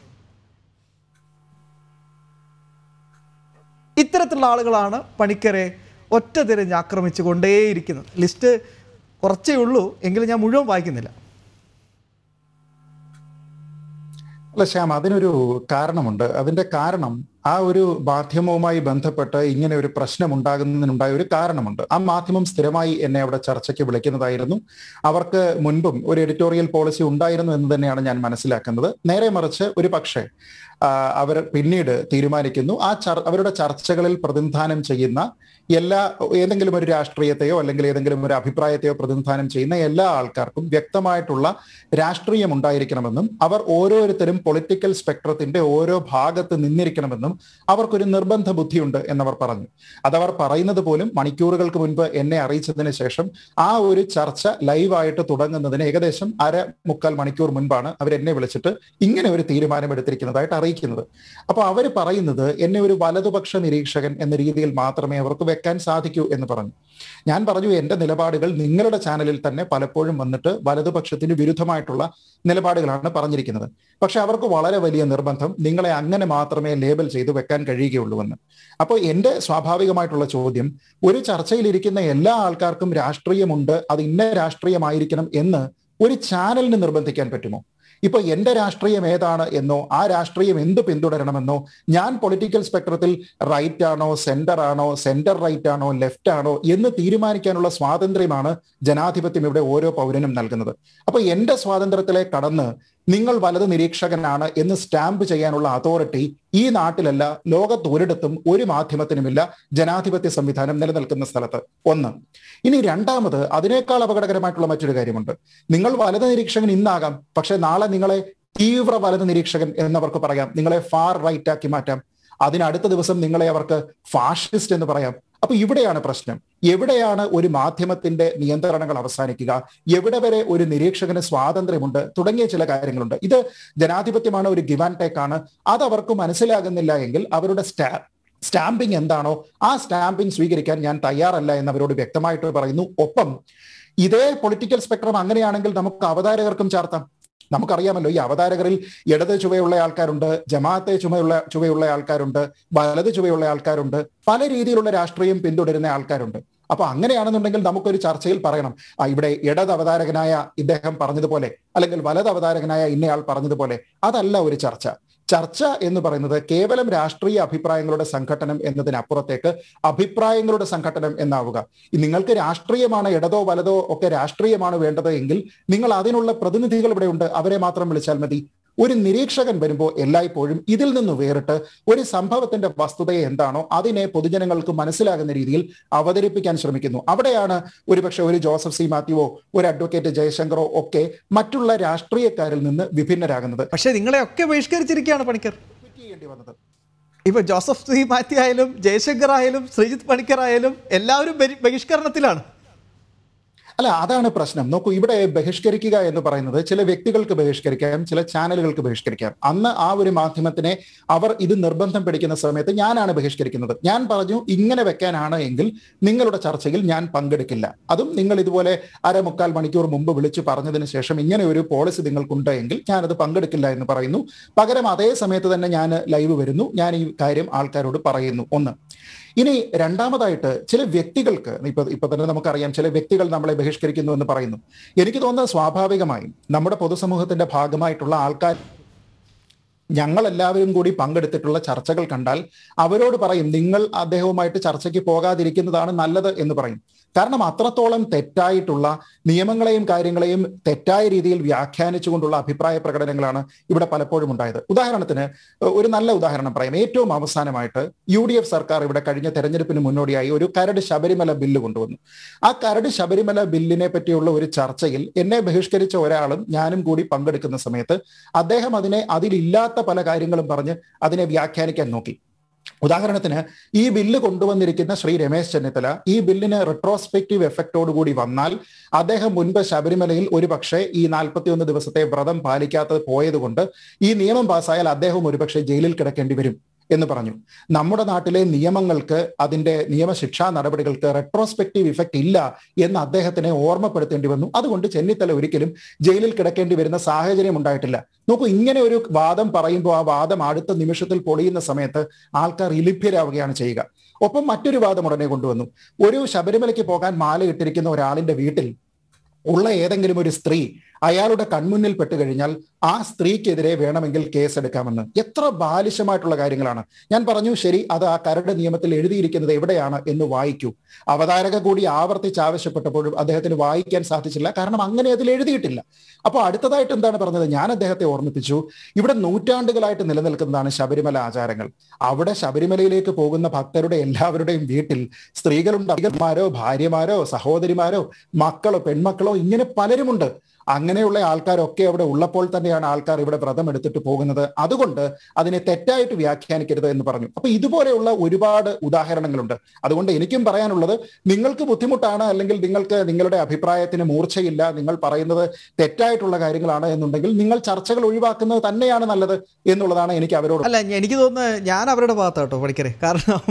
ഇത്തരത്തിലുള്ള ആളുകളാണ് പണിക്കരെ ഒറ്റ തിരിഞ്ഞ് ആക്രമിച്ചു കൊണ്ടേയിരിക്കുന്നത് ലിസ്റ്റ് കുറച്ചേ ഉള്ളൂ എങ്കിലും ഞാൻ മുഴുവൻ വായിക്കുന്നില്ല അല്ല ശ്യാം അതിനൊരു കാരണമുണ്ട് അതിന്റെ കാരണം ആ ഒരു മാധ്യമവുമായി ബന്ധപ്പെട്ട് ഇങ്ങനെ ഒരു പ്രശ്നം ഉണ്ടാകുന്നതിനുണ്ടായ ഒരു കാരണമുണ്ട് ആ മാധ്യമം സ്ഥിരമായി എന്നെ അവിടെ ചർച്ചയ്ക്ക് വിളിക്കുന്നതായിരുന്നു അവർക്ക് മുൻപും ഒരു എഡിറ്റോറിയൽ പോളിസി ഉണ്ടായിരുന്നു എന്ന് തന്നെയാണ് ഞാൻ മനസ്സിലാക്കുന്നത് നേരെ മറിച്ച് ഒരു പക്ഷേ അവർ പിന്നീട് തീരുമാനിക്കുന്നു ആ ചർ അവരുടെ ചർച്ചകളിൽ പ്രതിനിധാനം ചെയ്യുന്ന എല്ലാ ഏതെങ്കിലും ഒരു രാഷ്ട്രീയത്തെയോ അല്ലെങ്കിൽ ഏതെങ്കിലും ഒരു അഭിപ്രായത്തെയോ പ്രതിനിധാനം ചെയ്യുന്ന എല്ലാ ആൾക്കാർക്കും വ്യക്തമായിട്ടുള്ള രാഷ്ട്രീയം ഉണ്ടായിരിക്കണമെന്നും അവർ ഓരോരുത്തരും പൊളിറ്റിക്കൽ സ്പെക്ട്രത്തിന്റെ ഓരോ ഭാഗത്ത് നിന്നിരിക്കണമെന്നും അവർക്കൊരു നിർബന്ധ ബുദ്ധിയുണ്ട് എന്നവർ പറഞ്ഞു അതവർ പറയുന്നത് പോലും മണിക്കൂറുകൾക്ക് മുൻപ് എന്നെ അറിയിച്ചതിന് ശേഷം ആ ഒരു ചർച്ച ലൈവായിട്ട് തുടങ്ങുന്നതിന് ഏകദേശം അര മുക്കാൽ മണിക്കൂർ മുൻപാണ് അവർ എന്നെ വിളിച്ചിട്ട് ഇങ്ങനെ ഒരു തീരുമാനം എടുത്തിരിക്കുന്നതായിട്ട് അറിയിക്കുന്നത് അപ്പൊ അവർ പറയുന്നത് എന്നെ ഒരു വലതുപക്ഷ നിരീക്ഷകൻ എന്ന രീതിയിൽ മാത്രമേ അവർക്ക് വെക്കാൻ സാധിക്കൂ എന്ന് പറഞ്ഞു ഞാൻ പറഞ്ഞു എന്റെ നിലപാടുകൾ നിങ്ങളുടെ ചാനലിൽ തന്നെ പലപ്പോഴും വന്നിട്ട് വലതുപക്ഷത്തിന് വിരുദ്ധമായിട്ടുള്ള നിലപാടുകളാണ് പറഞ്ഞിരിക്കുന്നത് പക്ഷെ അവർക്ക് വളരെ വലിയ നിർബന്ധം നിങ്ങളെ അങ്ങനെ മാത്രമേ ലേബൽ ചെയ്ത് വെക്കാൻ കഴിയുകയുള്ളൂ എന്ന് അപ്പോൾ എന്റെ സ്വാഭാവികമായിട്ടുള്ള ചോദ്യം ഒരു ചർച്ചയിലിരിക്കുന്ന എല്ലാ ആൾക്കാർക്കും രാഷ്ട്രീയമുണ്ട് അത് ഇന്ന രാഷ്ട്രീയമായിരിക്കണം എന്ന് ഒരു ചാനലിന് നിർബന്ധിക്കാൻ പറ്റുമോ ഇപ്പൊ എന്റെ രാഷ്ട്രീയം ഏതാണ് എന്നോ ആ രാഷ്ട്രീയം എന്ത് പിന്തുടരണമെന്നോ ഞാൻ പൊളിറ്റിക്കൽ സ്പെക്ട്രത്തിൽ റൈറ്റ് ആണോ സെന്റർ ആണോ സെന്റർ റൈറ്റ് ആണോ ലെഫ്റ്റ് ആണോ എന്ന് തീരുമാനിക്കാനുള്ള സ്വാതന്ത്ര്യമാണ് ജനാധിപത്യം ഇവിടെ ഓരോ പൗരനും നൽകുന്നത് അപ്പൊ എന്റെ സ്വാതന്ത്ര്യത്തിലെ കടന്ന് നിങ്ങൾ വലത് നിരീക്ഷകനാണ് എന്ന് സ്റ്റാമ്പ് ചെയ്യാനുള്ള അതോറിറ്റി ഈ നാട്ടിലല്ല ലോകത്ത് ഒരിടത്തും ഒരു മാധ്യമത്തിനുമില്ല ജനാധിപത്യ സംവിധാനം നിലനിൽക്കുന്ന സ്ഥലത്ത് ഒന്ന് ഇനി രണ്ടാമത് അതിനേക്കാൾ അപകടകരമായിട്ടുള്ള മറ്റൊരു കാര്യമുണ്ട് നിങ്ങൾ വലത് നിരീക്ഷകൻ ഇന്നാകാം പക്ഷെ നാളെ നിങ്ങളെ തീവ്ര വലത് നിരീക്ഷകൻ എന്നവർക്ക് പറയാം നിങ്ങളെ ഫാർ റൈറ്റ് ആക്കി മാറ്റാം അതിനടുത്ത ദിവസം നിങ്ങളെ അവർക്ക് ഫാഷിസ്റ്റ് എന്ന് പറയാം അപ്പൊ ഇവിടെയാണ് പ്രശ്നം എവിടെയാണ് ഒരു മാധ്യമത്തിന്റെ നിയന്ത്രണങ്ങൾ അവസാനിക്കുക എവിടെ വരെ ഒരു നിരീക്ഷകന് സ്വാതന്ത്ര്യമുണ്ട് തുടങ്ങിയ ചില കാര്യങ്ങളുണ്ട് ഇത് ജനാധിപത്യമാണ് ഒരു ഗിവ് ആൻഡ് ടേക്ക് ആണ് അത് അവർക്ക് മനസ്സിലാകുന്നില്ല എങ്കിൽ അവരുടെ സ്റ്റാ സ്റ്റാമ്പിംഗ് എന്താണോ ആ സ്റ്റാമ്പിംഗ് സ്വീകരിക്കാൻ ഞാൻ തയ്യാറല്ല എന്ന് അവരോട് വ്യക്തമായിട്ട് പറയുന്നു ഒപ്പം ഇതേ പൊളിറ്റിക്കൽ സ്പെക്ട്രം അങ്ങനെയാണെങ്കിൽ നമുക്ക് അവതാരകർക്കും ചാർത്താം നമുക്കറിയാമല്ലോ ഈ അവതാരകരിൽ ഇടത് ചുവയുള്ള ആൾക്കാരുണ്ട് ജമാഅത്തെ ചുമയുള്ള ചുവയുള്ള ആൾക്കാരുണ്ട് വലത് ചുവയുള്ള ആൾക്കാരുണ്ട് പല രീതിയിലുള്ള രാഷ്ട്രീയം പിന്തുടരുന്ന ആൾക്കാരുണ്ട് അപ്പൊ അങ്ങനെയാണെന്നുണ്ടെങ്കിൽ നമുക്കൊരു ചർച്ചയിൽ പറയണം ആ ഇവിടെ ഇടത് അവതാരകനായ ഇദ്ദേഹം പറഞ്ഞതുപോലെ അല്ലെങ്കിൽ വലത് അവതാരകനായ ഇന്നയാൾ പറഞ്ഞതുപോലെ അതല്ല ഒരു ചർച്ച ചർച്ച എന്ന് പറയുന്നത് കേവലം രാഷ്ട്രീയ അഭിപ്രായങ്ങളുടെ സംഘടനം എന്നതിനപ്പുറത്തേക്ക് അഭിപ്രായങ്ങളുടെ സംഘടനം എന്നാവുക നിങ്ങൾക്ക് രാഷ്ട്രീയമാണ് ഇടതോ വലതോ ഒക്കെ രാഷ്ട്രീയമാണ് വേണ്ടത് എങ്കിൽ നിങ്ങൾ അതിനുള്ള പ്രതിനിധികൾ ഇവിടെ ഉണ്ട് അവരെ മാത്രം വിളിച്ചാൽ മതി ഒരു നിരീക്ഷകൻ വരുമ്പോൾ എല്ലായ്പ്പോഴും ഇതിൽ നിന്ന് വേറിട്ട് ഒരു സംഭവത്തിന്റെ വസ്തുതയെ എന്താണോ അതിനെ പൊതുജനങ്ങൾക്ക് മനസ്സിലാകുന്ന രീതിയിൽ അവതരിപ്പിക്കാൻ ശ്രമിക്കുന്നു അവിടെയാണ് ഒരുപക്ഷെ ഒരു ജോസഫ് സി മാത്യുവോ ഒരു അഡ്വക്കേറ്റ് ജയശങ്കറോ ഒക്കെ മറ്റുള്ള രാഷ്ട്രീയക്കാരിൽ നിന്ന് വിഭിന്നരാകുന്നത് പക്ഷേ നിങ്ങളെയൊക്കെ ബഹിഷ്കരിച്ചിരിക്കുകയാണ് പണിക്കർ ചെയ്യേണ്ടി വന്നത് ഇപ്പൊ ജോസഫ് സി മാത്യു ആയാലും ജയശങ്കർ ആയാലും ശ്രീജിത്ത് പണിക്കർ ആയാലും എല്ലാവരും ബഹി- ബഹിഷ്കരണത്തിലാണ് അല്ല അതാണ് പ്രശ്നം നോക്കൂ ഇവിടെ ബഹിഷ്കരിക്കുക എന്ന് പറയുന്നത് ചില വ്യക്തികൾക്ക് ബഹിഷ്കരിക്കാം ചില ചാനലുകൾക്ക് ബഹിഷ്കരിക്കാം അന്ന് ആ ഒരു മാധ്യമത്തിനെ അവർ ഇത് നിർബന്ധം പിടിക്കുന്ന സമയത്ത് ഞാനാണ് ബഹിഷ്കരിക്കുന്നത് ഞാൻ പറഞ്ഞു ഇങ്ങനെ വെക്കാനാണ് എങ്കിൽ നിങ്ങളുടെ ചർച്ചയിൽ ഞാൻ പങ്കെടുക്കില്ല അതും നിങ്ങൾ ഇതുപോലെ അരമുക്കാൽ മണിക്കൂർ മുമ്പ് വിളിച്ചു പറഞ്ഞതിന് ശേഷം ഇങ്ങനെ ഒരു പോളിസി നിങ്ങൾക്കുണ്ട് എങ്കിൽ ഞാനത് പങ്കെടുക്കില്ല എന്ന് പറയുന്നു പകരം അതേ സമയത്ത് തന്നെ ഞാൻ ലൈവ് വരുന്നു ഞാൻ ഈ കാര്യം ആൾക്കാരോട് പറയുന്നു ഒന്ന് ഇനി രണ്ടാമതായിട്ട് ചില വ്യക്തികൾക്ക് ഇപ്പൊ ഇപ്പൊ തന്നെ നമുക്കറിയാം ചില വ്യക്തികൾ നമ്മളെ ബഹിഷ്കരിക്കുന്നു എന്ന് പറയുന്നു എനിക്ക് തോന്നുന്നത് സ്വാഭാവികമായും നമ്മുടെ പൊതുസമൂഹത്തിന്റെ ഭാഗമായിട്ടുള്ള ആൾക്കാർ ഞങ്ങൾ എല്ലാവരും കൂടി പങ്കെടുത്തിട്ടുള്ള ചർച്ചകൾ കണ്ടാൽ അവരോട് പറയും നിങ്ങൾ അദ്ദേഹവുമായിട്ട് ചർച്ചയ്ക്ക് പോകാതിരിക്കുന്നതാണ് നല്ലത് എന്ന് പറയും കാരണം അത്രത്തോളം തെറ്റായിട്ടുള്ള നിയമങ്ങളെയും കാര്യങ്ങളെയും തെറ്റായ രീതിയിൽ വ്യാഖ്യാനിച്ചുകൊണ്ടുള്ള അഭിപ്രായ പ്രകടനങ്ങളാണ് ഇവിടെ പലപ്പോഴും ഉണ്ടായത് ഉദാഹരണത്തിന് ഒരു നല്ല ഉദാഹരണം പറയാം ഏറ്റവും അവസാനമായിട്ട് യു ഡി എഫ് സർക്കാർ ഇവിടെ കഴിഞ്ഞ തെരഞ്ഞെടുപ്പിന് മുന്നോടിയായി ഒരു കരട് ശബരിമല ബില്ല് കൊണ്ടുവന്നു ആ കരട് ശബരിമല ബില്ലിനെ പറ്റിയുള്ള ഒരു ചർച്ചയിൽ എന്നെ ബഹിഷ്കരിച്ച ഒരാളും ഞാനും കൂടി പങ്കെടുക്കുന്ന സമയത്ത് അദ്ദേഹം അതിനെ അതിലില്ലാത്ത പല കാര്യങ്ങളും പറഞ്ഞ് അതിനെ വ്യാഖ്യാനിക്കാൻ നോക്കി ഉദാഹരണത്തിന് ഈ ബില്ല് കൊണ്ടുവന്നിരിക്കുന്ന ശ്രീ രമേശ് ചെന്നിത്തല ഈ ബില്ലിന് റെട്രോസ്പെക്റ്റീവ് എഫക്റ്റോടുകൂടി വന്നാൽ അദ്ദേഹം മുൻപ് ശബരിമലയിൽ ഒരു പക്ഷേ ഈ നാൽപ്പത്തിയൊന്ന് ദിവസത്തെ വ്രതം പാലിക്കാത്തത് പോയതുകൊണ്ട് ഈ നിയമം പാസ്സായാൽ അദ്ദേഹം ഒരുപക്ഷെ ജയിലിൽ കിടക്കേണ്ടി വരും എന്ന് പറഞ്ഞു നമ്മുടെ നാട്ടിലെ നിയമങ്ങൾക്ക് അതിന്റെ നിയമശിക്ഷാ നടപടികൾക്ക് റെട്രോസ്പെക്റ്റീവ് ഇഫക്റ്റ് ഇല്ല എന്ന് അദ്ദേഹത്തിനെ ഓർമ്മപ്പെടുത്തേണ്ടി വന്നു അതുകൊണ്ട് ചെന്നിത്തല ഒരിക്കലും ജയിലിൽ കിടക്കേണ്ടി വരുന്ന സാഹചര്യം ഉണ്ടായിട്ടില്ല നോക്കൂ ഇങ്ങനെ ഒരു വാദം പറയുമ്പോൾ ആ വാദം അടുത്ത നിമിഷത്തിൽ പൊളിയുന്ന സമയത്ത് ആൾക്കാർ ഇലിഭ്യരാവുകയാണ് ചെയ്യുക ഒപ്പം മറ്റൊരു വാദം ഉടനെ കൊണ്ടുവന്നു ഒരു ശബരിമലയ്ക്ക് പോകാൻ മാല ഇട്ടിരിക്കുന്ന ഒരാളിന്റെ വീട്ടിൽ ഉള്ള ഏതെങ്കിലും ഒരു സ്ത്രീ അയാളുടെ കൺമുന്നിൽ പെട്ട് കഴിഞ്ഞാൽ ആ സ്ത്രീക്കെതിരെ വേണമെങ്കിൽ കേസെടുക്കാമെന്ന് എത്ര ബാലിശമായിട്ടുള്ള കാര്യങ്ങളാണ് ഞാൻ പറഞ്ഞു ശരി അത് ആ കരട് നിയമത്തിൽ എഴുതിയിരിക്കുന്നത് എവിടെയാണ് എന്ന് വായിക്കൂ അവതാരക കൂടി ആവർത്തിച്ച് ആവശ്യപ്പെട്ടപ്പോഴും അദ്ദേഹത്തിന് വായിക്കാൻ സാധിച്ചില്ല കാരണം അങ്ങനെ അതിൽ എഴുതിയിട്ടില്ല അപ്പോൾ അടുത്തതായിട്ട് എന്താണ് പറഞ്ഞത് ഞാൻ അദ്ദേഹത്തെ ഓർമ്മിപ്പിച്ചു ഇവിടെ നൂറ്റാണ്ടുകളായിട്ട് നിലനിൽക്കുന്നതാണ് ശബരിമല ആചാരങ്ങൾ അവിടെ ശബരിമലയിലേക്ക് പോകുന്ന ഭക്തരുടെ എല്ലാവരുടെയും വീട്ടിൽ സ്ത്രീകളുണ്ട് അധികന്മാരോ ഭാര്യമാരോ സഹോദരിമാരോ മക്കളോ പെൺമക്കളോ ഇങ്ങനെ പലരുമുണ്ട് അങ്ങനെയുള്ള ആൾക്കാരൊക്കെ അവിടെ ഉള്ളപ്പോൾ തന്നെയാണ് ആൾക്കാർ ഇവിടെ വ്രതം എടുത്തിട്ട് പോകുന്നത് അതുകൊണ്ട് അതിനെ തെറ്റായിട്ട് വ്യാഖ്യാനിക്കരുത് എന്ന് പറഞ്ഞു അപ്പൊ ഇതുപോലെയുള്ള ഒരുപാട് ഉദാഹരണങ്ങളുണ്ട് അതുകൊണ്ട് എനിക്കും പറയാനുള്ളത് നിങ്ങൾക്ക് ബുദ്ധിമുട്ടാണ് അല്ലെങ്കിൽ നിങ്ങൾക്ക് നിങ്ങളുടെ അഭിപ്രായത്തിന് മൂർച്ചയില്ല നിങ്ങൾ പറയുന്നത് തെറ്റായിട്ടുള്ള കാര്യങ്ങളാണ് എന്നുണ്ടെങ്കിൽ നിങ്ങൾ ചർച്ചകൾ ഒഴിവാക്കുന്നത് തന്നെയാണ് നല്ലത് എന്നുള്ളതാണ് എനിക്ക് അവരോട് അല്ല ഞ- എനിക്ക് തോന്നുന്നത് ഞാൻ അവരുടെ ഭാഗത്താണ് കേട്ടോ പഠിക്കരെ കാരണം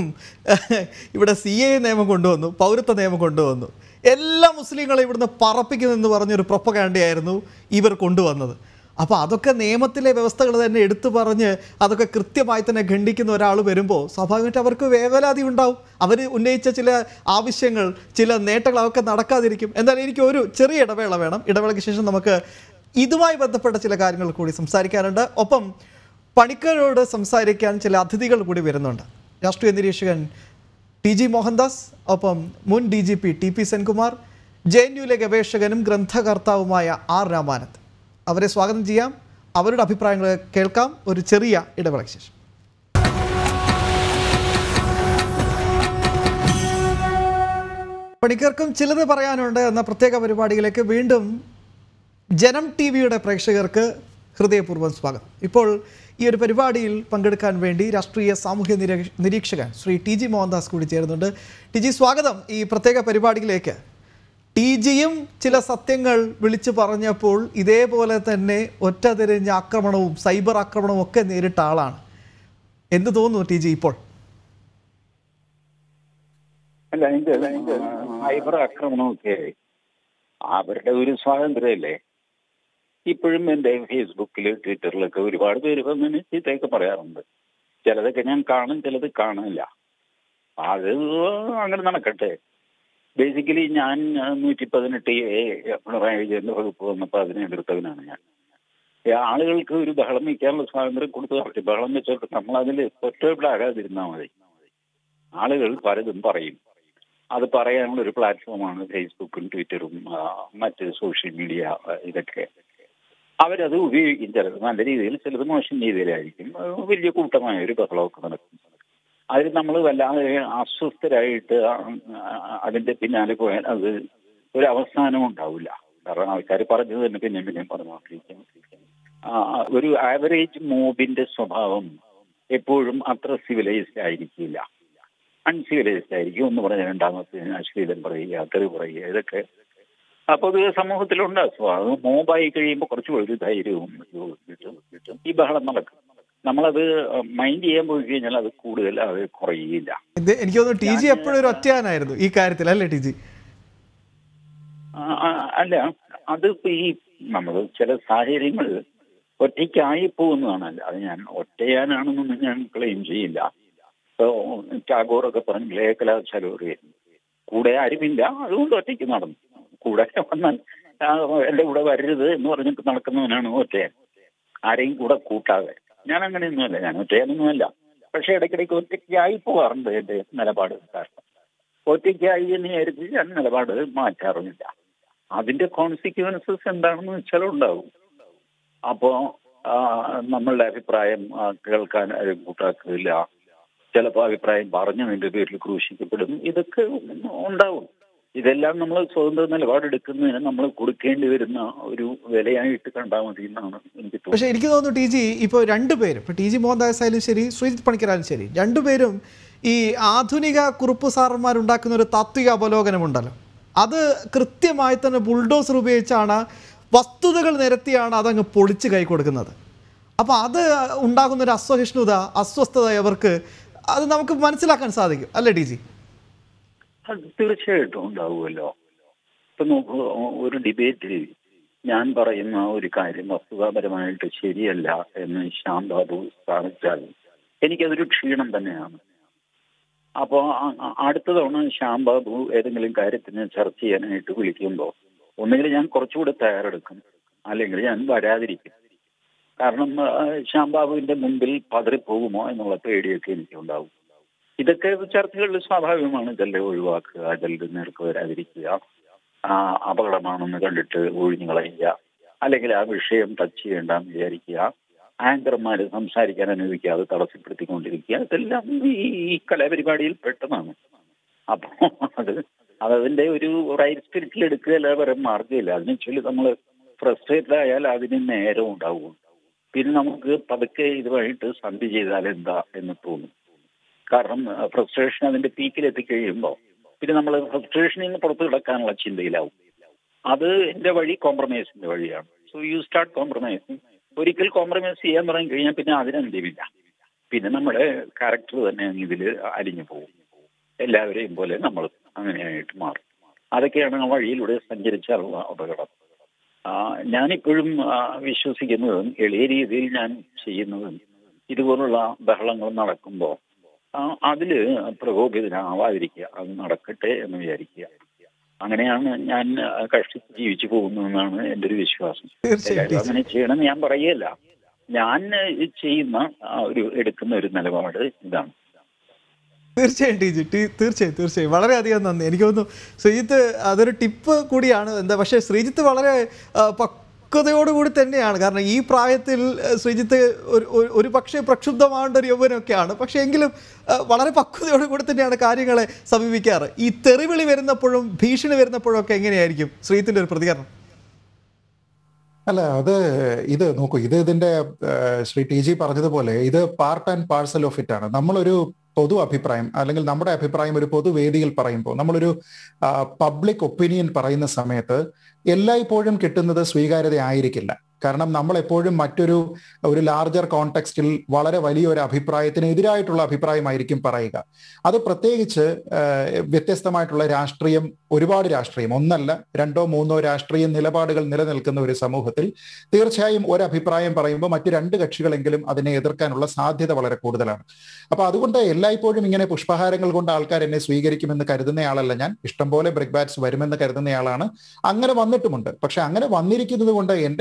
ഇവിടെ സി എ നിയമം കൊണ്ടുവന്നു പൗരത്വ നിയമം കൊണ്ടുവന്നു എല്ലാ മുസ്ലിങ്ങളെ ഇവിടുന്ന് പറപ്പിക്കുമെന്ന് പറഞ്ഞൊരു പ്രൊപ്പകാണ്ടിയായിരുന്നു ഇവർ കൊണ്ടുവന്നത് അപ്പോൾ അതൊക്കെ നിയമത്തിലെ വ്യവസ്ഥകൾ തന്നെ എടുത്തു പറഞ്ഞ് അതൊക്കെ കൃത്യമായി തന്നെ ഖണ്ഡിക്കുന്ന ഒരാൾ വരുമ്പോൾ സ്വാഭാവികമായിട്ട് അവർക്ക് വേവലാതി ഉണ്ടാവും അവർ ഉന്നയിച്ച ചില ആവശ്യങ്ങൾ ചില നേട്ടങ്ങൾ അതൊക്കെ നടക്കാതിരിക്കും എന്തായാലും എനിക്ക് ഒരു ചെറിയ ഇടവേള വേണം ഇടവേളയ്ക്ക് ശേഷം നമുക്ക് ഇതുമായി ബന്ധപ്പെട്ട ചില കാര്യങ്ങൾ കൂടി സംസാരിക്കാനുണ്ട് ഒപ്പം പണിക്കരോട് സംസാരിക്കാൻ ചില അതിഥികൾ കൂടി വരുന്നുണ്ട് രാഷ്ട്രീയ നിരീക്ഷകൻ ടി ജി മോഹൻദാസ് ഒപ്പം മുൻ D G P T P Senkumar J N യുയിലെ ഗവേഷകനും ഗ്രന്ഥകർത്താവുമായ ആർ രാമാനന്ദ് അവരെ സ്വാഗതം ചെയ്യാം അവരുടെ അഭിപ്രായങ്ങൾ കേൾക്കാം ഒരു ചെറിയ ഇടവേളയ്ക്ക് ശേഷം പണിക്കർക്കും ചിലത് പറയാനുണ്ട് എന്ന പ്രത്യേക പരിപാടിയിലേക്ക് വീണ്ടും ജനം ടി വിയുടെ പ്രേക്ഷകർക്ക് ഹൃദയപൂർവ്വം സ്വാഗതം ഇപ്പോൾ ഈ ഒരു പരിപാടിയിൽ പങ്കെടുക്കാൻ വേണ്ടി രാഷ്ട്രീയ സാമൂഹ്യ നിരീക്ഷ- നിരീക്ഷകൻ ശ്രീ ടി ജി മോഹൻദാസ് കൂടി ചേരുന്നുണ്ട് ടി ജി സ്വാഗതം ഈ പ്രത്യേക പരിപാടിയിലേക്ക് ടി ജിയും ചില സത്യങ്ങൾ വിളിച്ചു പറഞ്ഞപ്പോൾ ഇതേപോലെ തന്നെ ഒറ്റതിരിഞ്ഞ ആക്രമണവും സൈബർ ആക്രമണവും ഒക്കെ നേരിട്ട ആളാണ് എന്ത് തോന്നുന്നു ടി ജി ഇപ്പോൾ അല്ല അതിന്റെ സൈബർ ആക്രമണമൊക്കെ അവരുടെ ഒരു സ്വാതന്ത്ര്യമല്ലേ ഇപ്പോഴും എന്റെ ഫേസ്ബുക്കിൽ ട്വിറ്ററിലൊക്കെ ഒരുപാട് പേര് വന്നതിന് ചീത്തയൊക്കെ പറയാറുണ്ട് ചിലതൊക്കെ ഞാൻ കാണും ചിലത് കാണില്ല അത് അങ്ങനെ നടക്കട്ടെ ബേസിക്കലി ഞാൻ നൂറ്റി പതിനെട്ട് എ പിണറായി വിജയന്റെ വകുപ്പ് വന്നപ്പോൾ അതിനെ എതിർത്തവനാണ് ഞാൻ ഈ ആളുകൾക്ക് ഒരു ബഹളം വയ്ക്കാനുള്ള സ്വാതന്ത്ര്യം കൊടുത്തു പറ്റും ബഹളം വെച്ചോട്ട് നമ്മൾ അതിൽ ഒറ്റപ്പെടാകാതിരുന്നാൽ മതി ആളുകൾ പലതും പറയും അത് പറയാനുള്ള ഒരു പ്ലാറ്റ്ഫോമാണ് ഫേസ്ബുക്കും ട്വിറ്ററും ആ, മറ്റ് സോഷ്യൽ മീഡിയ ആ, ഇതൊക്കെ അവരത് ഉപയോഗിക്കും ചിലത് നല്ല രീതിയിൽ ചിലത് മോശം രീതിയിലായിരിക്കും ആ, വലിയ കൂട്ടമായ ഒരു ബഹളമൊക്കെ നടക്കും അതിൽ നമ്മൾ വല്ലാതെ അസ്വസ്ഥരായിട്ട് ആ, ആ, അതിന്റെ പിന്നാലെ പോയാൽ അത് ഒരു അവസാനം ഉണ്ടാവില്ല കാരണം ആൾക്കാർ പറഞ്ഞത് തന്നെ പിന്നെയും പിന്നെയും പറഞ്ഞുകൊണ്ടിരിക്കും ആ, ഒരു ആവറേജ് മോബിന്റെ സ്വഭാവം എപ്പോഴും അത്ര സിവിലൈസ്ഡ് ആയിരിക്കില്ല അൺസിവിലൈസ്ഡ് ആയിരിക്കും ഒന്ന് പറഞ്ഞ രണ്ടാമത്തെ അശ്ലീലം പറയുക തെറി പറയുക ഇതൊക്കെ അപ്പൊ അത് സമൂഹത്തിലുണ്ടാകും അത് മോബായി കഴിയുമ്പോൾ കുറച്ച് ഒരു ധൈര്യവും ഒരു കിട്ടും കിട്ടും ഈ ബഹളം നടക്കും നമ്മളത് മൈൻഡ് ചെയ്യാൻ പോയി കഴിഞ്ഞാൽ അത് കൂടുതൽ അത് കുറയില്ല ഇത് എനിക്ക് തോന്നുന്നു ടി ജി എപ്പോഴും ഒരു ഒറ്റയാനായിരുന്നു ഈ കാര്യത്തിൽ അല്ലേ ടി ജി ആ, ആ, അല്ല അത് ഇപ്പൊ ഈ നമ്മൾ ചില സാഹചര്യങ്ങൾ ഒറ്റയ്ക്കായി പോകുന്നതാണ് അത് ഞാൻ ഒറ്റയാനാണെന്നൊന്നും ഞാൻ ക്ലെയിം ചെയ്യില്ല ഇപ്പൊ ടാഗോറൊക്കെ പറഞ്ഞില്ലേ കലാശാലോറി കൂടെ ആരുമില്ല അതുകൊണ്ട് ഒറ്റയ്ക്ക് നടന്നു കൂടെ വന്നാൽ ആ, എന്റെ കൂടെ വരരുത് എന്ന് പറഞ്ഞിട്ട് നടക്കുന്നവനാണ് ഒറ്റയാൻ ആരെയും കൂടെ കൂട്ടാതെ ഞാൻ അങ്ങനെയൊന്നുമല്ല ഞാൻ ഒറ്റയാനൊന്നുമല്ല പക്ഷെ ഇടയ്ക്കിടയ്ക്ക് ഒറ്റയ്ക്കായി പോകാറുണ്ട് എന്റെ നിലപാട് കാരണം ഒറ്റയ്ക്കായി എന്ന് വിചാരിച്ച് ഞാൻ നിലപാട് മാറ്റാറുമില്ല അതിന്റെ കോൺസിക്വൻസസ് എന്താണെന്ന് വെച്ചാൽ ഉണ്ടാവും അപ്പോ ആ, നമ്മളുടെ അഭിപ്രായം ആ, കേൾക്കാൻ ആരും കൂട്ടാക്കില്ല ചിലപ്പോൾ അഭിപ്രായം പറഞ്ഞതിന്റെ പേരിൽ ക്രൂശിക്കപ്പെടും ഇതൊക്കെ ഉണ്ടാവും ഇതെല്ലാം നമ്മൾ സ്വതന്ത്ര നിലപാടെടുക്കുന്നതിന് നമ്മൾ കൊടുക്കേണ്ടി വരുന്ന ഒരു വിലയായിട്ട് കണ്ടാൽ മതി എന്നാണ് എനിക്ക് തോന്നുന്നത് പക്ഷെ എനിക്ക് തോന്നുന്നു ടി ജി ഇപ്പോൾ രണ്ടുപേരും ഇപ്പോൾ ടി ജി മോഹൻദാസ് ആയാലും ശരി ശ്രീജിത്ത് പണിക്കരായാലും ശരി രണ്ടുപേരും ഈ ആധുനിക കുറുപ്പ് സാറന്മാരുണ്ടാക്കുന്ന ഒരു താത്വിക അവലോകനമുണ്ടല്ലോ അത് കൃത്യമായി തന്നെ ബുൾഡോസർ ഉപയോഗിച്ചാണ് വസ്തുതകൾ നിരത്തിയാണ് അതങ്ങ് പൊളിച്ച് കൈ കൊടുക്കുന്നത് അപ്പോൾ അത് ഉണ്ടാകുന്ന ഒരു അസഹിഷ്ണുത അസ്വസ്ഥത അവർക്ക് അത് നമുക്ക് മനസ്സിലാക്കാൻ സാധിക്കും അല്ലേ ടി ജി അത് തീർച്ചയായിട്ടും ഉണ്ടാവുമല്ലോ ഇപ്പൊ നോക്കൂ ഒരു ഡിബേറ്റിൽ ഞാൻ പറയുന്ന ഒരു കാര്യം വസ്തുതാപരമായിട്ട് ശരിയല്ല എന്ന് ശ്യാം ബാബു സ്ഥാപിച്ചാൽ എനിക്കതൊരു ക്ഷീണം തന്നെയാണ് അപ്പോ ആ- ആ- അടുത്ത തവണ ശ്യാം ബാബു ഏതെങ്കിലും കാര്യത്തിന് ചർച്ച ചെയ്യാനായിട്ട് വിളിക്കുമ്പോൾ ഒന്നുകിൽ ഞാൻ കുറച്ചുകൂടെ തയ്യാറെടുക്കും അല്ലെങ്കിൽ ഞാൻ വരാതിരിക്കും കാരണം ആ, ശ്യാം ബാബുവിന്റെ മുമ്പിൽ പതറിപ്പോകുമോ എന്നുള്ള പേടിയൊക്കെ എനിക്കുണ്ടാവും ഇതൊക്കെ ചർച്ചകളിൽ സ്വാഭാവികമാണ് ചിലരെ ഒഴിവാക്കുക ചിലർ നേർക്ക് വരാതിരിക്കുക ആ, അപകടമാണെന്ന് കണ്ടിട്ട് ഒഴിഞ്ഞു കളയുക അല്ലെങ്കിൽ ആ വിഷയം ടച്ച് ചെയ്യേണ്ടെന്ന് വിചാരിക്കുക ആങ്കർമാര് സംസാരിക്കാൻ അനുവദിക്കാതെ തടസ്സപ്പെടുത്തിക്കൊണ്ടിരിക്കുക ഇതെല്ലാം ഈ ഈ കലാപരിപാടിയിൽ പെട്ടതാണ് അപ്പോ അത് അതതിന്റെ ഒരു റൈറ്റ് സ്പിരിറ്റിൽ എടുക്കുക അല്ലാതെ വേറെ മാർഗ്ഗമില്ല അതിനെ ചൊല്ലി നമ്മൾ ഫ്രസ്ട്രേറ്റഡ് ആയാൽ അതിന് നേരം ഉണ്ടാവും പിന്നെ നമുക്ക് പതുക്കെ ഇതുമായിട്ട് സന്ധി ചെയ്താൽ എന്താ എന്ന് തോന്നും കാരണം ഫ്രസ്ട്രേഷൻ അതിന്റെ പീക്കിൽ എത്തിക്കഴിയുമ്പോൾ പിന്നെ നമ്മൾ ഫ്രസ്ട്രേഷനിൽ നിന്ന് പുറത്തു കിടക്കാനുള്ള ചിന്തയിലാവും അത് എന്റെ വഴി കോംപ്രമൈസിന്റെ വഴിയാണ് സോ യു സ്റ്റാർട്ട് കോംപ്രമൈസിങ് ഒരിക്കൽ കോംപ്രമൈസ് ചെയ്യാൻ തുടങ്ങി കഴിഞ്ഞാൽ പിന്നെ അതിനെന്തുമില്ല പിന്നെ നമ്മുടെ ക്യാരക്ടർ തന്നെ ഇതിൽ അലിഞ്ഞു പോകും എല്ലാവരെയും പോലെ നമ്മൾ അങ്ങനെയായിട്ട് മാറും അതൊക്കെയാണ് ആ വഴിയിലൂടെ സഞ്ചരിച്ചാലുള്ള അപകടം ആ, ഞാനിപ്പോഴും ആ, വിശ്വസിക്കുന്നതും എളിയ രീതിയിൽ ഞാൻ ചെയ്യുന്നതും ഇതുപോലുള്ള ബഹളങ്ങൾ നടക്കുമ്പോൾ അതില് പ്രകോപിതനാവാതിരിക്കുക അത് നടക്കട്ടെ എന്ന് വിചാരിക്കുക അങ്ങനെയാണ് ഞാൻ ആ, കഷ്ടിച്ച് ജീവിച്ചു പോകുന്നതെന്നാണ് എൻ്റെ ഒരു വിശ്വാസം തീർച്ചയായും എല്ലാവരും അങ്ങനെ ചെയ്യണം ഞാൻ പറയല്ല ഞാൻ ഈ ചെയ്യുന്ന ആ ഒരു എടുക്കുന്ന ഒരു നിലപാട് ഇതാണ് തീർച്ചയായും ടി ജി ടി തീർച്ചയായും തീർച്ചയായും വളരെയധികം നന്ദി എനിക്ക് തോന്നുന്നു ശ്രീജിത്ത് അതൊരു ടിപ്പ് കൂടിയാണ് എന്താ പക്ഷേ ശ്രീജിത്ത് വളരെ ആ, പക്വതയോടുകൂടി തന്നെയാണ് കാരണം ഈ പ്രായത്തിൽ ആ, ശ്രീജിത്ത് ഒരു ഒരു- ഒരു പക്ഷേ പ്രക്ഷുബ്ധമാവേണ്ട ഒരു യൗവനമൊക്കെയാണ് പക്ഷേ എങ്കിലും ആ, വളരെ പക്വതയോടുകൂടി തന്നെയാണ് കാര്യങ്ങളെ സമീപിക്കാറ് ഈ തെറിവിളി വരുന്നപ്പോഴും ഭീഷണി വരുന്നപ്പോഴും ഒക്കെ എങ്ങനെയായിരിക്കും ശ്രീജിത്തിൻ്റെ ഒരു പ്രതികരണം അല്ല അത് ഇത് നോക്കൂ ഇത് ഇതിന്റെ ഏഹ്, ശ്രീ ടി ജി പറഞ്ഞതുപോലെ ഇത് part and parcel of it ആണ് നമ്മളൊരു പൊതു അഭിപ്രായം അല്ലെങ്കിൽ നമ്മുടെ അഭിപ്രായം ഒരു പൊതുവേദിയിൽ പറയുമ്പോൾ നമ്മളൊരു പബ്ലിക് ഒപ്പീനിയൻ പറയുന്ന സമയത്ത് എല്ലായ്പ്പോഴും കിട്ടുന്നത് സ്വീകാര്യത ആയിരിക്കില്ല കാരണം നമ്മൾ എപ്പോഴും മറ്റൊരു ഒരു ലാർജർ കോണ്ടെക്സ്റ്റിൽ വളരെ വലിയൊരു അഭിപ്രായത്തിന് എതിരായിട്ടുള്ള അഭിപ്രായമായിരിക്കും പറയുക അത് പ്രത്യേകിച്ച് ഏഹ്, വ്യത്യസ്തമായിട്ടുള്ള രാഷ്ട്രീയം ഒരുപാട് രാഷ്ട്രീയം ഒന്നല്ല രണ്ടോ മൂന്നോ രാഷ്ട്രീയ നിലപാടുകൾ നിലനിൽക്കുന്ന ഒരു സമൂഹത്തിൽ തീർച്ചയായും ഒരു അഭിപ്രായം പറയുമ്പോൾ മറ്റു രണ്ട് കക്ഷികളെങ്കിലും അതിനെ എതിർക്കാനുള്ള സാധ്യത വളരെ കൂടുതലാണ് അപ്പൊ അതുകൊണ്ട് എല്ലായ്പ്പോഴും ഇങ്ങനെ പുഷ്പഹാരങ്ങൾ കൊണ്ട് ആൾക്കാർ എന്നെ സ്വീകരിക്കുമെന്ന് കരുതുന്നയാളല്ല ഞാൻ ഇഷ്ടംപോലെ ബ്രിക് ബാറ്റ്സ് വരുമെന്ന് കരുതുന്നയാളാണ് അങ്ങനെ വന്നിട്ടുമുണ്ട് പക്ഷെ അങ്ങനെ വന്നിരിക്കുന്നത് കൊണ്ട് എന്റെ അഭിപ്രായം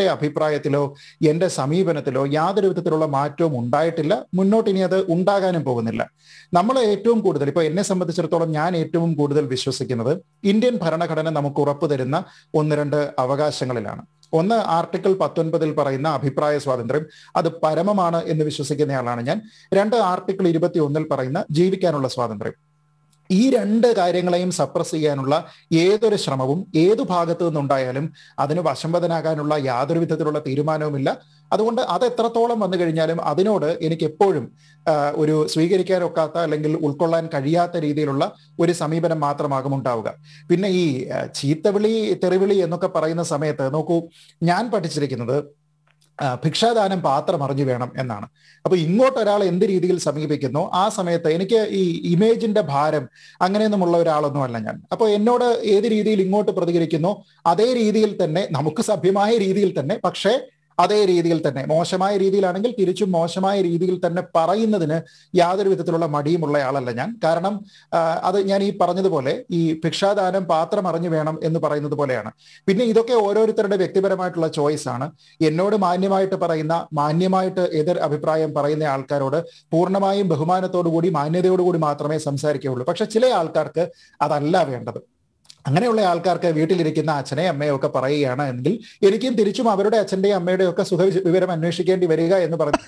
അഭിപ്രായത്തിലോ എന്റെ സമീപനത്തിലോ യാതൊരു വിധത്തിലുള്ള മാറ്റവും ഉണ്ടായിട്ടില്ല മുന്നോട്ട് ഇനി അത് ഉണ്ടാകാനും പോകുന്നില്ല നമ്മൾ ഏറ്റവും കൂടുതൽ ഇപ്പൊ എന്നെ സംബന്ധിച്ചിടത്തോളം ഞാൻ ഏറ്റവും കൂടുതൽ വിശ്വസിക്കുന്നത് ഇന്ത്യൻ ഭരണഘടന നമുക്ക് ഉറപ്പു തരുന്ന ഒന്ന് രണ്ട് അവകാശങ്ങളിലാണ് ഒന്ന് ആർട്ടിക്കിൾ പത്തൊൻപതിൽ പറയുന്ന അഭിപ്രായ സ്വാതന്ത്ര്യം അത് പരമമാണ് എന്ന് വിശ്വസിക്കുന്നയാളാണ് ഞാൻ രണ്ട് ആർട്ടിക്കിൾ ഇരുപത്തി ഒന്നിൽ പറയുന്ന ജീവിക്കാനുള്ള സ്വാതന്ത്ര്യം ഈ രണ്ട് കാര്യങ്ങളെയും സപ്രസ് ചെയ്യാനുള്ള ഏതൊരു ശ്രമവും ഏതു ഭാഗത്തു നിന്നുണ്ടായാലും അതിന് വശംവദനാകാനുള്ള യാതൊരു വിധത്തിലുള്ള തീരുമാനവുമില്ല അതുകൊണ്ട് അത് എത്രത്തോളം വന്നു കഴിഞ്ഞാലും അതിനോട് എനിക്ക് എപ്പോഴും ആ, ഒരു സ്വീകരിക്കാനൊക്കാത്ത അല്ലെങ്കിൽ ഉൾക്കൊള്ളാൻ കഴിയാത്ത രീതിയിലുള്ള ഒരു സമീപനം മാത്രമാകും ഉണ്ടാവുക പിന്നെ ഈ ആ, ചീത്തവിളി തെറിവിളി എന്നൊക്കെ പറയുന്ന സമയത്ത് നോക്കൂ ഞാൻ പഠിച്ചിരിക്കുന്നത് ആ, ഭിക്ഷാദാനം പാത്രം അറിഞ്ഞു വേണം എന്നാണ് അപ്പൊ ഇങ്ങോട്ട് ഒരാൾ എന്ത് രീതിയിൽ സമീപിക്കുന്നോ ആ സമയത്ത് എനിക്ക് ഈ ഇമേജിന്റെ ഭാരം അങ്ങനെയൊന്നുമുള്ള ഒരാളൊന്നും അല്ല ഞാൻ അപ്പൊ എന്നോട് ഏത് രീതിയിൽ ഇങ്ങോട്ട് പ്രതികരിക്കുന്നോ അതേ രീതിയിൽ തന്നെ നമുക്ക് സഭ്യമായ രീതിയിൽ തന്നെ പക്ഷേ അതേ രീതിയിൽ തന്നെ മോശമായ രീതിയിലാണെങ്കിൽ തിരിച്ചും മോശമായ രീതിയിൽ തന്നെ പറയുന്നതിന് യാതൊരു വിധത്തിലുള്ള മടിയുമുള്ള ആളല്ല ഞാൻ കാരണം ആ, അത് ഞാൻ ഈ പറഞ്ഞതുപോലെ ഈ ഭിക്ഷാദാനം പാത്രം അറിഞ്ഞു വേണം എന്ന് പറയുന്നത് പോലെയാണ് പിന്നെ ഇതൊക്കെ ഓരോരുത്തരുടെ വ്യക്തിപരമായിട്ടുള്ള ചോയ്സ് ആണ് എന്നോട് മാന്യമായിട്ട് പറയുന്ന മാന്യമായിട്ട് എതിർ അഭിപ്രായം പറയുന്ന ആൾക്കാരോട് പൂർണ്ണമായും ബഹുമാനത്തോടു കൂടി മാന്യതയോടു കൂടി മാത്രമേ സംസാരിക്കുകയുള്ളൂ പക്ഷെ ചില ആൾക്കാർക്ക് അതല്ല വേണ്ടത് അങ്ങനെയുള്ള ആൾക്കാർക്ക് വീട്ടിലിരിക്കുന്ന അച്ഛനെ അമ്മയോ ഒക്കെ പറയുകയാണ് എങ്കിൽ എനിക്കും തിരിച്ചും അവരുടെ അച്ഛന്റെയും അമ്മയുടെയും ഒക്കെ സുഖ വിവരം അന്വേഷിക്കേണ്ടി വരിക എന്ന് പറഞ്ഞു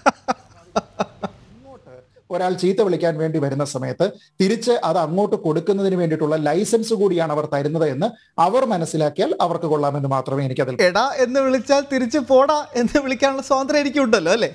ഇങ്ങോട്ട് ഒരാൾ ചീത്ത വിളിക്കാൻ വേണ്ടി വരുന്ന സമയത്ത് തിരിച്ച് അത് അങ്ങോട്ട് കൊടുക്കുന്നതിന് വേണ്ടിയിട്ടുള്ള ലൈസൻസ് കൂടിയാണ് അവർ തരുന്നത് എന്ന് അവർ മനസ്സിലാക്കിയാൽ അവർക്ക് കൊള്ളാമെന്ന് മാത്രമേ എനിക്ക് അതിൽ എടാ എന്ന് വിളിച്ചാൽ തിരിച്ച് പോടാ എന്ന് വിളിക്കാനുള്ള സ്വാതന്ത്ര്യം എനിക്കുണ്ടല്ലോ അല്ലേ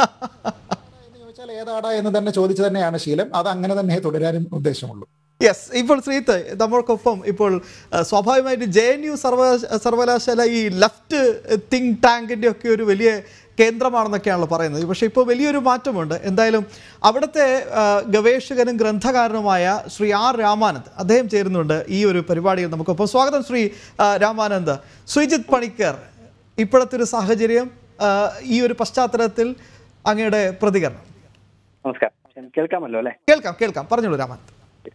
എന്ന് ചോദിച്ചാൽ ഏതാടാ എന്ന് തന്നെ ചോദിച്ചു തന്നെയാണ് ശീലം അത് അങ്ങനെ തന്നെ തുടരാനും ഉദ്ദേശമുള്ളൂ യെസ് ഇപ്പോൾ ശ്രീത്ത് നമ്മൾക്കൊപ്പം ഇപ്പോൾ ആ, സ്വാഭാവികമായിട്ട് ജെ എൻ യു സർവ സർവകലാശാല ഈ ലെഫ്റ്റ് തിങ്ക് ടാങ്കിൻ്റെ ഒക്കെ ഒരു വലിയ കേന്ദ്രമാണെന്നൊക്കെയാണല്ലോ പറയുന്നത് പക്ഷേ ഇപ്പോൾ വലിയൊരു മാറ്റമുണ്ട് എന്തായാലും അവിടുത്തെ ആ, ഗവേഷകനും ഗ്രന്ഥകാരനുമായ ശ്രീ ആർ രാമാനന്ദ് അദ്ദേഹം ചേരുന്നുണ്ട് ഈ ഒരു പരിപാടിയിൽ നമുക്കൊപ്പം സ്വാഗതം ശ്രീ ആ, രാമാനന്ദ് ശ്രീജിത്ത് പണിക്കർ ഇപ്പോഴത്തെ ഒരു സാഹചര്യം ആ, ഈ ഒരു പശ്ചാത്തലത്തിൽ അങ്ങയുടെ പ്രതികരണം നമസ്കാരം കേൾക്കാമല്ലോ അല്ലെ കേൾക്കാം കേൾക്കാം പറഞ്ഞോളൂ രാമാനന്ദ്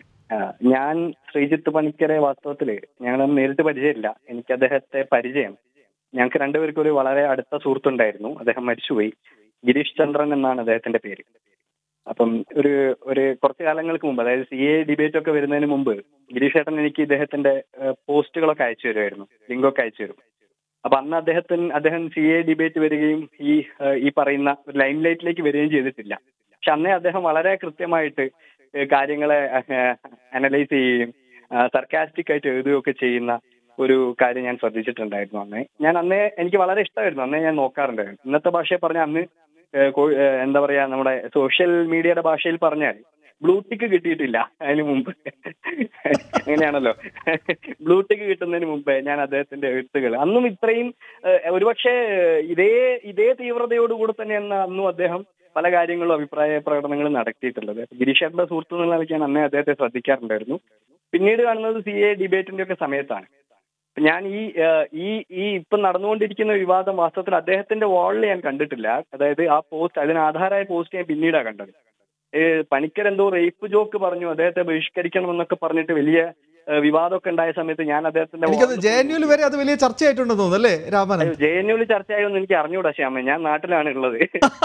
ഞാൻ ശ്രീജിത്ത് പണിക്കരെ വാസ്തവത്തില് ഞങ്ങൾ നേരിട്ട് പരിചയമില്ല എനിക്ക് അദ്ദേഹത്തെ പരിചയം ഞങ്ങൾക്ക് രണ്ടുപേർക്കും ഒരു വളരെ അടുത്ത സുഹൃത്തുണ്ടായിരുന്നു അദ്ദേഹം മരിച്ചുപോയി ഗിരീഷ് ചന്ദ്രൻ എന്നാണ് അദ്ദേഹത്തിന്റെ പേര് അപ്പം ഒരു ഒരു കുറച്ച് കാലങ്ങൾക്ക് മുമ്പ് അതായത് സി എ ഡിബേറ്റ് ഒക്കെ വരുന്നതിന് മുമ്പ് ഗിരീഷ് ചേട്ടൻ എനിക്ക് ഇദ്ദേഹത്തിന്റെ ഏഹ്, പോസ്റ്റുകളൊക്കെ അയച്ചു തരുമായിരുന്നു ലിങ്കൊക്കെ അയച്ചു തരും അപ്പൊ അന്ന് അദ്ദേഹത്തിന് അദ്ദേഹം സി എ ഡിബേറ്റ് വരികയും ഈ ഏഹ്, ഈ പറയുന്ന ലൈം ലൈറ്റിലേക്ക് വരികയും ചെയ്തിട്ടില്ല പക്ഷെ അന്നേ അദ്ദേഹം വളരെ കൃത്യമായിട്ട് ഏഹ്, കാര്യങ്ങളെ അനലൈസ് ചെയ്യുകയും സർക്കാസ്റ്റിക് ആയിട്ട് എഴുതുകയൊക്കെ ചെയ്യുന്ന ഒരു കാര്യം ഞാൻ ശ്രദ്ധിച്ചിട്ടുണ്ടായിരുന്നു അന്നേ ഞാൻ അന്നേ എനിക്ക് വളരെ ഇഷ്ടമായിരുന്നു അന്നേ ഞാൻ നോക്കാറുണ്ടായിരുന്നു ഇന്നത്തെ ഭാഷയെ പറഞ്ഞ അന്ന് ഏഹ്, കോ- ഏഹ്, എന്താ പറയാ നമ്മുടെ സോഷ്യൽ മീഡിയയുടെ ഭാഷയിൽ പറഞ്ഞാൽ ബ്ലൂടിക്ക് കിട്ടിയിട്ടില്ല അതിന് മുമ്പ് അങ്ങനെയാണല്ലോ ബ്ലൂടിക്ക് കിട്ടുന്നതിന് മുമ്പേ ഞാൻ അദ്ദേഹത്തിന്റെ എഴുത്തുകൾ അന്നും ഇത്രയും ഏഹ്, ഒരുപക്ഷെ ഏഹ്, ഇതേ ഇതേ തീവ്രതയോടുകൂടി തന്നെയാണ് അന്നും അദ്ദേഹം പല കാര്യങ്ങളും അഭിപ്രായ പ്രകടനങ്ങളും നടത്തിയിട്ടുള്ളത് ഗിരീഷേട്ടന്റെ സുഹൃത്ത് എന്നുള്ള നിലയ്ക്ക് ഞാൻ അന്നേ അദ്ദേഹത്തെ ശ്രദ്ധിക്കാറുണ്ടായിരുന്നു പിന്നീട് കാണുന്നത് സി എ ഡിബേറ്റിന്റെ ഒക്കെ സമയത്താണ് അപ്പൊ ഞാൻ ഈ ഏഹ്, ഈ ഈ ഇപ്പം നടന്നുകൊണ്ടിരിക്കുന്ന വിവാദം വാസ്തവത്തിൽ അദ്ദേഹത്തിന്റെ വാളിൽ ഞാൻ കണ്ടിട്ടില്ല അതായത് ആ പോസ്റ്റ് അതിന് ആധാരമായ പോസ്റ്റ് ഞാൻ പിന്നീടാണ് കണ്ടത് ഏഹ്, പണിക്കർ എന്തോ റേപ്പ് ജോക്ക് പറഞ്ഞു അദ്ദേഹത്തെ ബഹിഷ്കരിക്കണം എന്നൊക്കെ പറഞ്ഞിട്ട് വലിയ ഏഹ്, വിവാദമൊക്കെ ഉണ്ടായ സമയത്ത് ഞാൻ അദ്ദേഹത്തിന്റെ എനിക്കത് wall- ജെ എൻ യുവിൽ വരെ അത് വലിയ ചർച്ചയായിട്ടുണ്ടെന്ന് തോന്നുന്നു അല്ലേ രാമാനന്ദ് ജെ എൻ യുവിൽ ചർച്ചയായൊന്നും എനിക്ക് അറിഞ്ഞൂടാ ശ്യാമ ഞാൻ നാട്ടിലാണ് ഉള്ളത്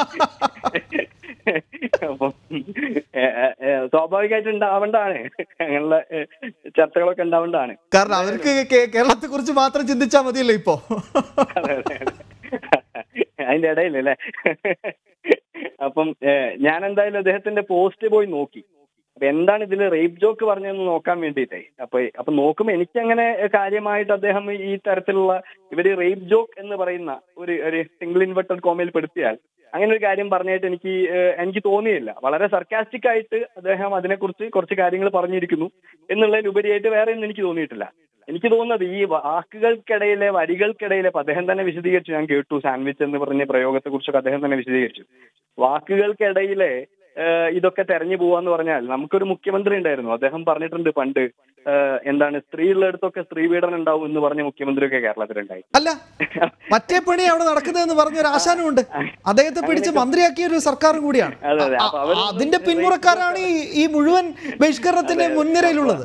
അപ്പം ഏ, ഏ, ഏ, സ്വാഭാവികമായിട്ട് ഉണ്ടാവേണ്ടതാണ് അങ്ങനെയുള്ള ഏ, ചർച്ചകളൊക്കെ ഉണ്ടാവേണ്ടതാണ് കാരണം അവർക്ക് കേ- കേരളത്തെ കുറിച്ച് മാത്രം ചിന്തിച്ചാൽ മതിയല്ലോ ഇപ്പോ അതെ, അതെ, അതെ. അതിന്റെ ഇടയിലല്ലേ അപ്പം ഏ, ഞാൻ എന്തായാലും അദ്ദേഹത്തിന്റെ പോസ്റ്റ് പോയി നോക്കി അപ്പൊ എന്താണ് ഇതിൽ റേപ്പ് ജോക്ക് പറഞ്ഞതെന്ന് നോക്കാൻ വേണ്ടിയിട്ടേ അപ്പൊ അപ്പൊ നോക്കുമ്പോ എനിക്ക് അങ്ങനെ കാര്യമായിട്ട് അദ്ദേഹം ഈ തരത്തിലുള്ള ഇവര് റേപ്പ് ജോക്ക് എന്ന് പറയുന്ന ഒരു ഒരു സിംഗിൾ ഇൻവെർട്ടഡ് കോമയിൽ പെടുത്തിയാൽ അങ്ങനെ ഒരു കാര്യം പറഞ്ഞായിട്ട് എനിക്ക് ഏഹ്, എനിക്ക് തോന്നിയില്ല വളരെ സർക്കാസ്റ്റിക് ആയിട്ട് അദ്ദേഹം അതിനെക്കുറിച്ച് കുറച്ച് കാര്യങ്ങൾ പറഞ്ഞിരിക്കുന്നു എന്നുള്ളതിൽ ഉപരിയായിട്ട് വേറെ ഒന്നും എനിക്ക് തോന്നിയിട്ടില്ല എനിക്ക് തോന്നുന്നത് ഈ വാക്കുകൾക്കിടയിലെ വരികൾക്കിടയിലെ ഇപ്പൊ അദ്ദേഹം തന്നെ വിശദീകരിച്ചു ഞാൻ കേട്ടു സാൻഡ്വിച്ച് എന്ന് പറഞ്ഞ പ്രയോഗത്തെ കുറിച്ചൊക്കെ അദ്ദേഹം തന്നെ വിശദീകരിച്ചു വാക്കുകൾക്കിടയിലെ ഏഹ്, ഇതൊക്കെ തെരഞ്ഞു പോവാന്ന് പറഞ്ഞാൽ നമുക്കൊരു മുഖ്യമന്ത്രി ഉണ്ടായിരുന്നു അദ്ദേഹം പറഞ്ഞിട്ടുണ്ട് പണ്ട് ഏഹ്, എന്താണ് സ്ത്രീ ഉള്ളിടത്തൊക്കെ സ്ത്രീ പീഡനം ഉണ്ടാവും എന്ന് പറഞ്ഞ മുഖ്യമന്ത്രിയൊക്കെ കേരളത്തിലുണ്ടായി അല്ല മറ്റേ പണി അവിടെ നടക്കുന്നതെന്ന് പറഞ്ഞ ഒരു ആശാനുമുണ്ട് അദ്ദേഹത്തെ പിടിച്ച് മന്ത്രിയാക്കിയ ഒരു സർക്കാരും കൂടിയാണ് അതെ, അതെ. അപ്പൊ അ- അവര് അതിന്റെ പിന്മുറക്കാരാണ് ഈ ഈ മുഴുവൻ ബഹിഷ്കരണത്തിന്റെ മുൻനിരയിലുള്ളത്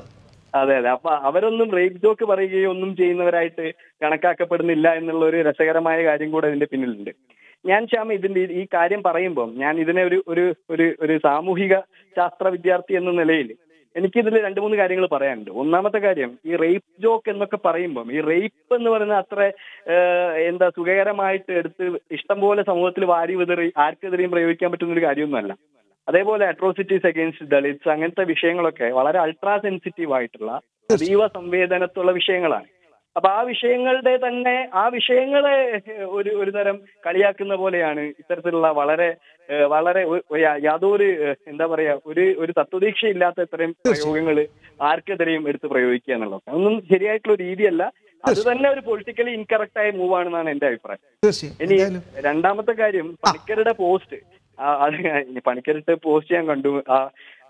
അതെ അതെ അപ്പൊ അവരൊന്നും റേപ്പ് ജോക്ക് പറയുകയോ ഒന്നും ചെയ്യുന്നവരായിട്ട് കണക്കാക്കപ്പെടുന്നില്ല എന്നുള്ള ഒരു രസകരമായ കാര്യം കൂടെ ഇതിന്റെ പിന്നിലുണ്ട് ഞാൻ ശ്യാമ ഇതിന്റെ ഈ കാര്യം പറയുമ്പോൾ ഞാൻ ഇതിനെ ഒരു ഒരു ഒരു ഒരു സാമൂഹിക ശാസ്ത്ര വിദ്യാർത്ഥി എന്ന നിലയിൽ എനിക്കിതിൽ രണ്ട് മൂന്ന് കാര്യങ്ങൾ പറയാനുണ്ട് ഒന്നാമത്തെ കാര്യം ഈ റേപ്പ് ജോക്ക് എന്നൊക്കെ പറയുമ്പം ഈ റേപ്പ് എന്ന് പറയുന്നത് അത്ര ഏഹ്, എന്താ സുഖകരമായിട്ട് എടുത്ത് ഇഷ്ടം പോലെ സമൂഹത്തിൽ വാരി വിതറി ആർക്കെതിരെയും പ്രയോഗിക്കാൻ പറ്റുന്ന ഒരു കാര്യമൊന്നുമല്ല അതേപോലെ അട്രോസിറ്റീസ് അഗേൻസ്റ്റ് ദളിറ്റ്സ് അങ്ങനത്തെ വിഷയങ്ങളൊക്കെ വളരെ അൾട്രാ സെൻസിറ്റീവ് ആയിട്ടുള്ള അതീവ സംവേദനത്തുള്ള വിഷയങ്ങളാണ് അപ്പൊ ആ വിഷയങ്ങളുടെ തന്നെ ആ വിഷയങ്ങളെ ഒരു ഒരു തരം കളിയാക്കുന്ന പോലെയാണ് ഇത്തരത്തിലുള്ള വളരെ ഏഹ്, വളരെ ഒ- ഒ- യാ- യാതൊരു ഏഹ്, എന്താ പറയാ ഒരു ഒരു തത്വദീക്ഷ ഇല്ലാത്ത ഇത്തരം പ്രയോഗങ്ങൾ ആർക്കെതിരെയും എടുത്ത് പ്രയോഗിക്കുക എന്നുള്ളത് അതൊന്നും ശരിയായിട്ടുള്ള രീതിയല്ല അത് തന്നെ ഒരു പൊളിറ്റിക്കലി ഇൻകറക്റ്റ് ആയ മൂവ് ആണെന്നാണ് എന്റെ അഭിപ്രായം തീർച്ചയായും ഇനി എന്തായാലും രണ്ടാമത്തെ കാര്യം പണിക്കരുടെ പോസ്റ്റ് ആ, അത് ഇനി പണിക്കരുടെ പോസ്റ്റ് ഞാൻ കണ്ടു ആ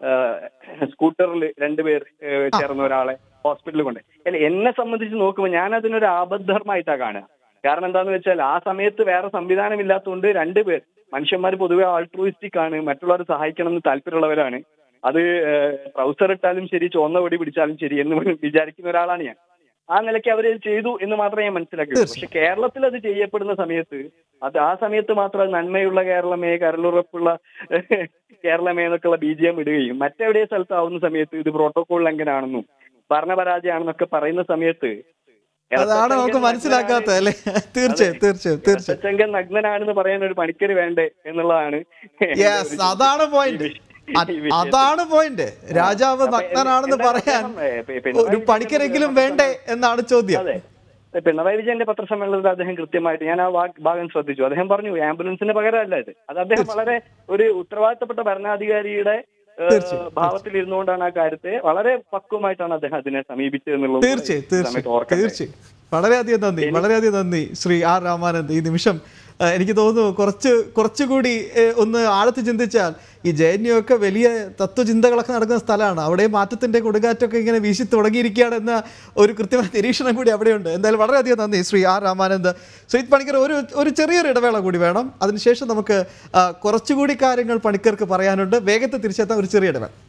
സ്കൂട്ടറിൽ രണ്ടുപേർ ഏ, ചേർന്ന ഒരാളെ ഹോസ്പിറ്റലിൽ കൊണ്ട് അല്ല എന്നെ സംബന്ധിച്ച് നോക്കുമ്പോൾ ഞാൻ അതിനൊരു ആബദ്ധമായിട്ടാണ് കാണുക കാരണം എന്താന്ന് വെച്ചാൽ ആ സമയത്ത് വേറെ സംവിധാനം ഇല്ലാത്തതുകൊണ്ട് രണ്ടുപേർ മനുഷ്യന്മാർ പൊതുവെ ആൾട്രൂയിസ്റ്റിക് ആണ് മറ്റുള്ളവരെ സഹായിക്കണം എന്ന് താല്പര്യമുള്ളവരാണ് അത് ട്രൗസർ ഇട്ടാലും ശരി ചുവന്ന പൊടി പിടിച്ചാലും ശരി എന്ന് വിചാരിക്കുന്ന ഒരാളാണ് ഞാൻ ആ നിലയ്ക്ക് അവർ ചെയ്തു എന്ന് മാത്രമേ ഞാൻ മനസ്സിലാക്കിയുള്ളൂ പക്ഷെ കേരളത്തിൽ അത് ചെയ്യപ്പെടുന്ന സമയത്ത് അത് ആ സമയത്ത് മാത്രം അത് നന്മയുള്ള കേരളമേ കരളുറപ്പുള്ള കേരളമേ എന്നൊക്കെയുള്ള ബി ജി എം ഇടുകയും മറ്റെവിടെ സ്ഥലത്താവുന്ന സമയത്ത് ഇത് പ്രോട്ടോകോൾ ലംഘനാണെന്നും ഭരണപരാജയമാണെന്നൊക്കെ പറയുന്ന സമയത്ത് അതാണ് നമുക്ക് മനസ്സിലാക്കാത്തത് അല്ലേ തീർച്ചയായും തീർച്ചയായും തീർച്ചയായും ഇടത്തച്ചങ്കൻ നഗ്നനാണെന്ന് പറയാൻ ഒരു പണിക്കര് വേണ്ടേ എന്നുള്ളതാണ് എന്റെ യെസ് ഒരു അതാണ് പോയിന്റ് ഈ വിഷയത്തിൽ. അതാണ് പോയിന്റ് രാജാവ് അപ്പൊ നഗ്നനാണെന്ന് എന്താ പറയാൻ അദ്ദേഹം, ഏ, പി- പിണറായി ഒരു പണിക്കരെങ്കിലും വേണ്ടേ എന്നാണ് ചോദ്യം അതെ പിണറായി വിജയന്റെ പത്രസമ്മേളനത്തിൽ അദ്ദേഹം കൃത്യമായിട്ട് ഞാൻ ആ വാ- ഭാഗം ശ്രദ്ധിച്ചു അദ്ദേഹം പറഞ്ഞു ആംബുലൻസിന് പകരമല്ല ഇത് അത് അദ്ദേഹം വളരെ ഒരു ഉത്തരവാദിത്തപ്പെട്ട ഭരണാധികാരിയുടെ ഏഹ്, തീർച്ചയായും. ഭാവത്തിൽ ഇരുന്നുകൊണ്ടാണ് ആ കാര്യത്തെ വളരെ പക്വമായിട്ടാണ് അദ്ദേഹം അതിനെ സമീപിച്ചത് എന്നുള്ളത് തീർച്ചയായും ഈ സമയത്ത് തീർച്ചയായും ഓർക്കട്ടെ. തീർച്ചയായും വളരെയധികം നന്ദി വളരെയധികം നന്ദി ശ്രീ ആർ രാമാനന്ദ് ഈ നിമിഷം ആ, എനിക്ക് തോന്നുന്നു കുറച്ച് കുറച്ചുകൂടി ഏ, ഒന്ന് ആഴത്ത് ചിന്തിച്ചാൽ ഈ ജെ എൻ യു ഒക്കെ വലിയ തത്വചിന്തകളൊക്കെ നടക്കുന്ന സ്ഥലമാണ് അവിടെ മാറ്റത്തിന്റെ കൊടുങ്കാറ്റൊക്കെ ഇങ്ങനെ വീശി തുടങ്ങിയിരിക്കുകയാണ് എന്ന ഒരു കൃത്യമായ നിരീക്ഷണം കൂടി അവിടെയുണ്ട് എന്തായാലും വളരെയധികം നന്ദി ശ്രീ ആർ രാമാനന്ദ് ശ്രീത് പണിക്കർ ഒരു ഒരു ചെറിയൊരു ഇടവേള കൂടി വേണം അതിനുശേഷം നമുക്ക് ആ, കുറച്ചുകൂടി കാര്യങ്ങൾ പണിക്കർക്ക് പറയാനുണ്ട് വേഗത്തിൽ തിരിച്ചെത്താൻ ഒരു ചെറിയ ഇടവേള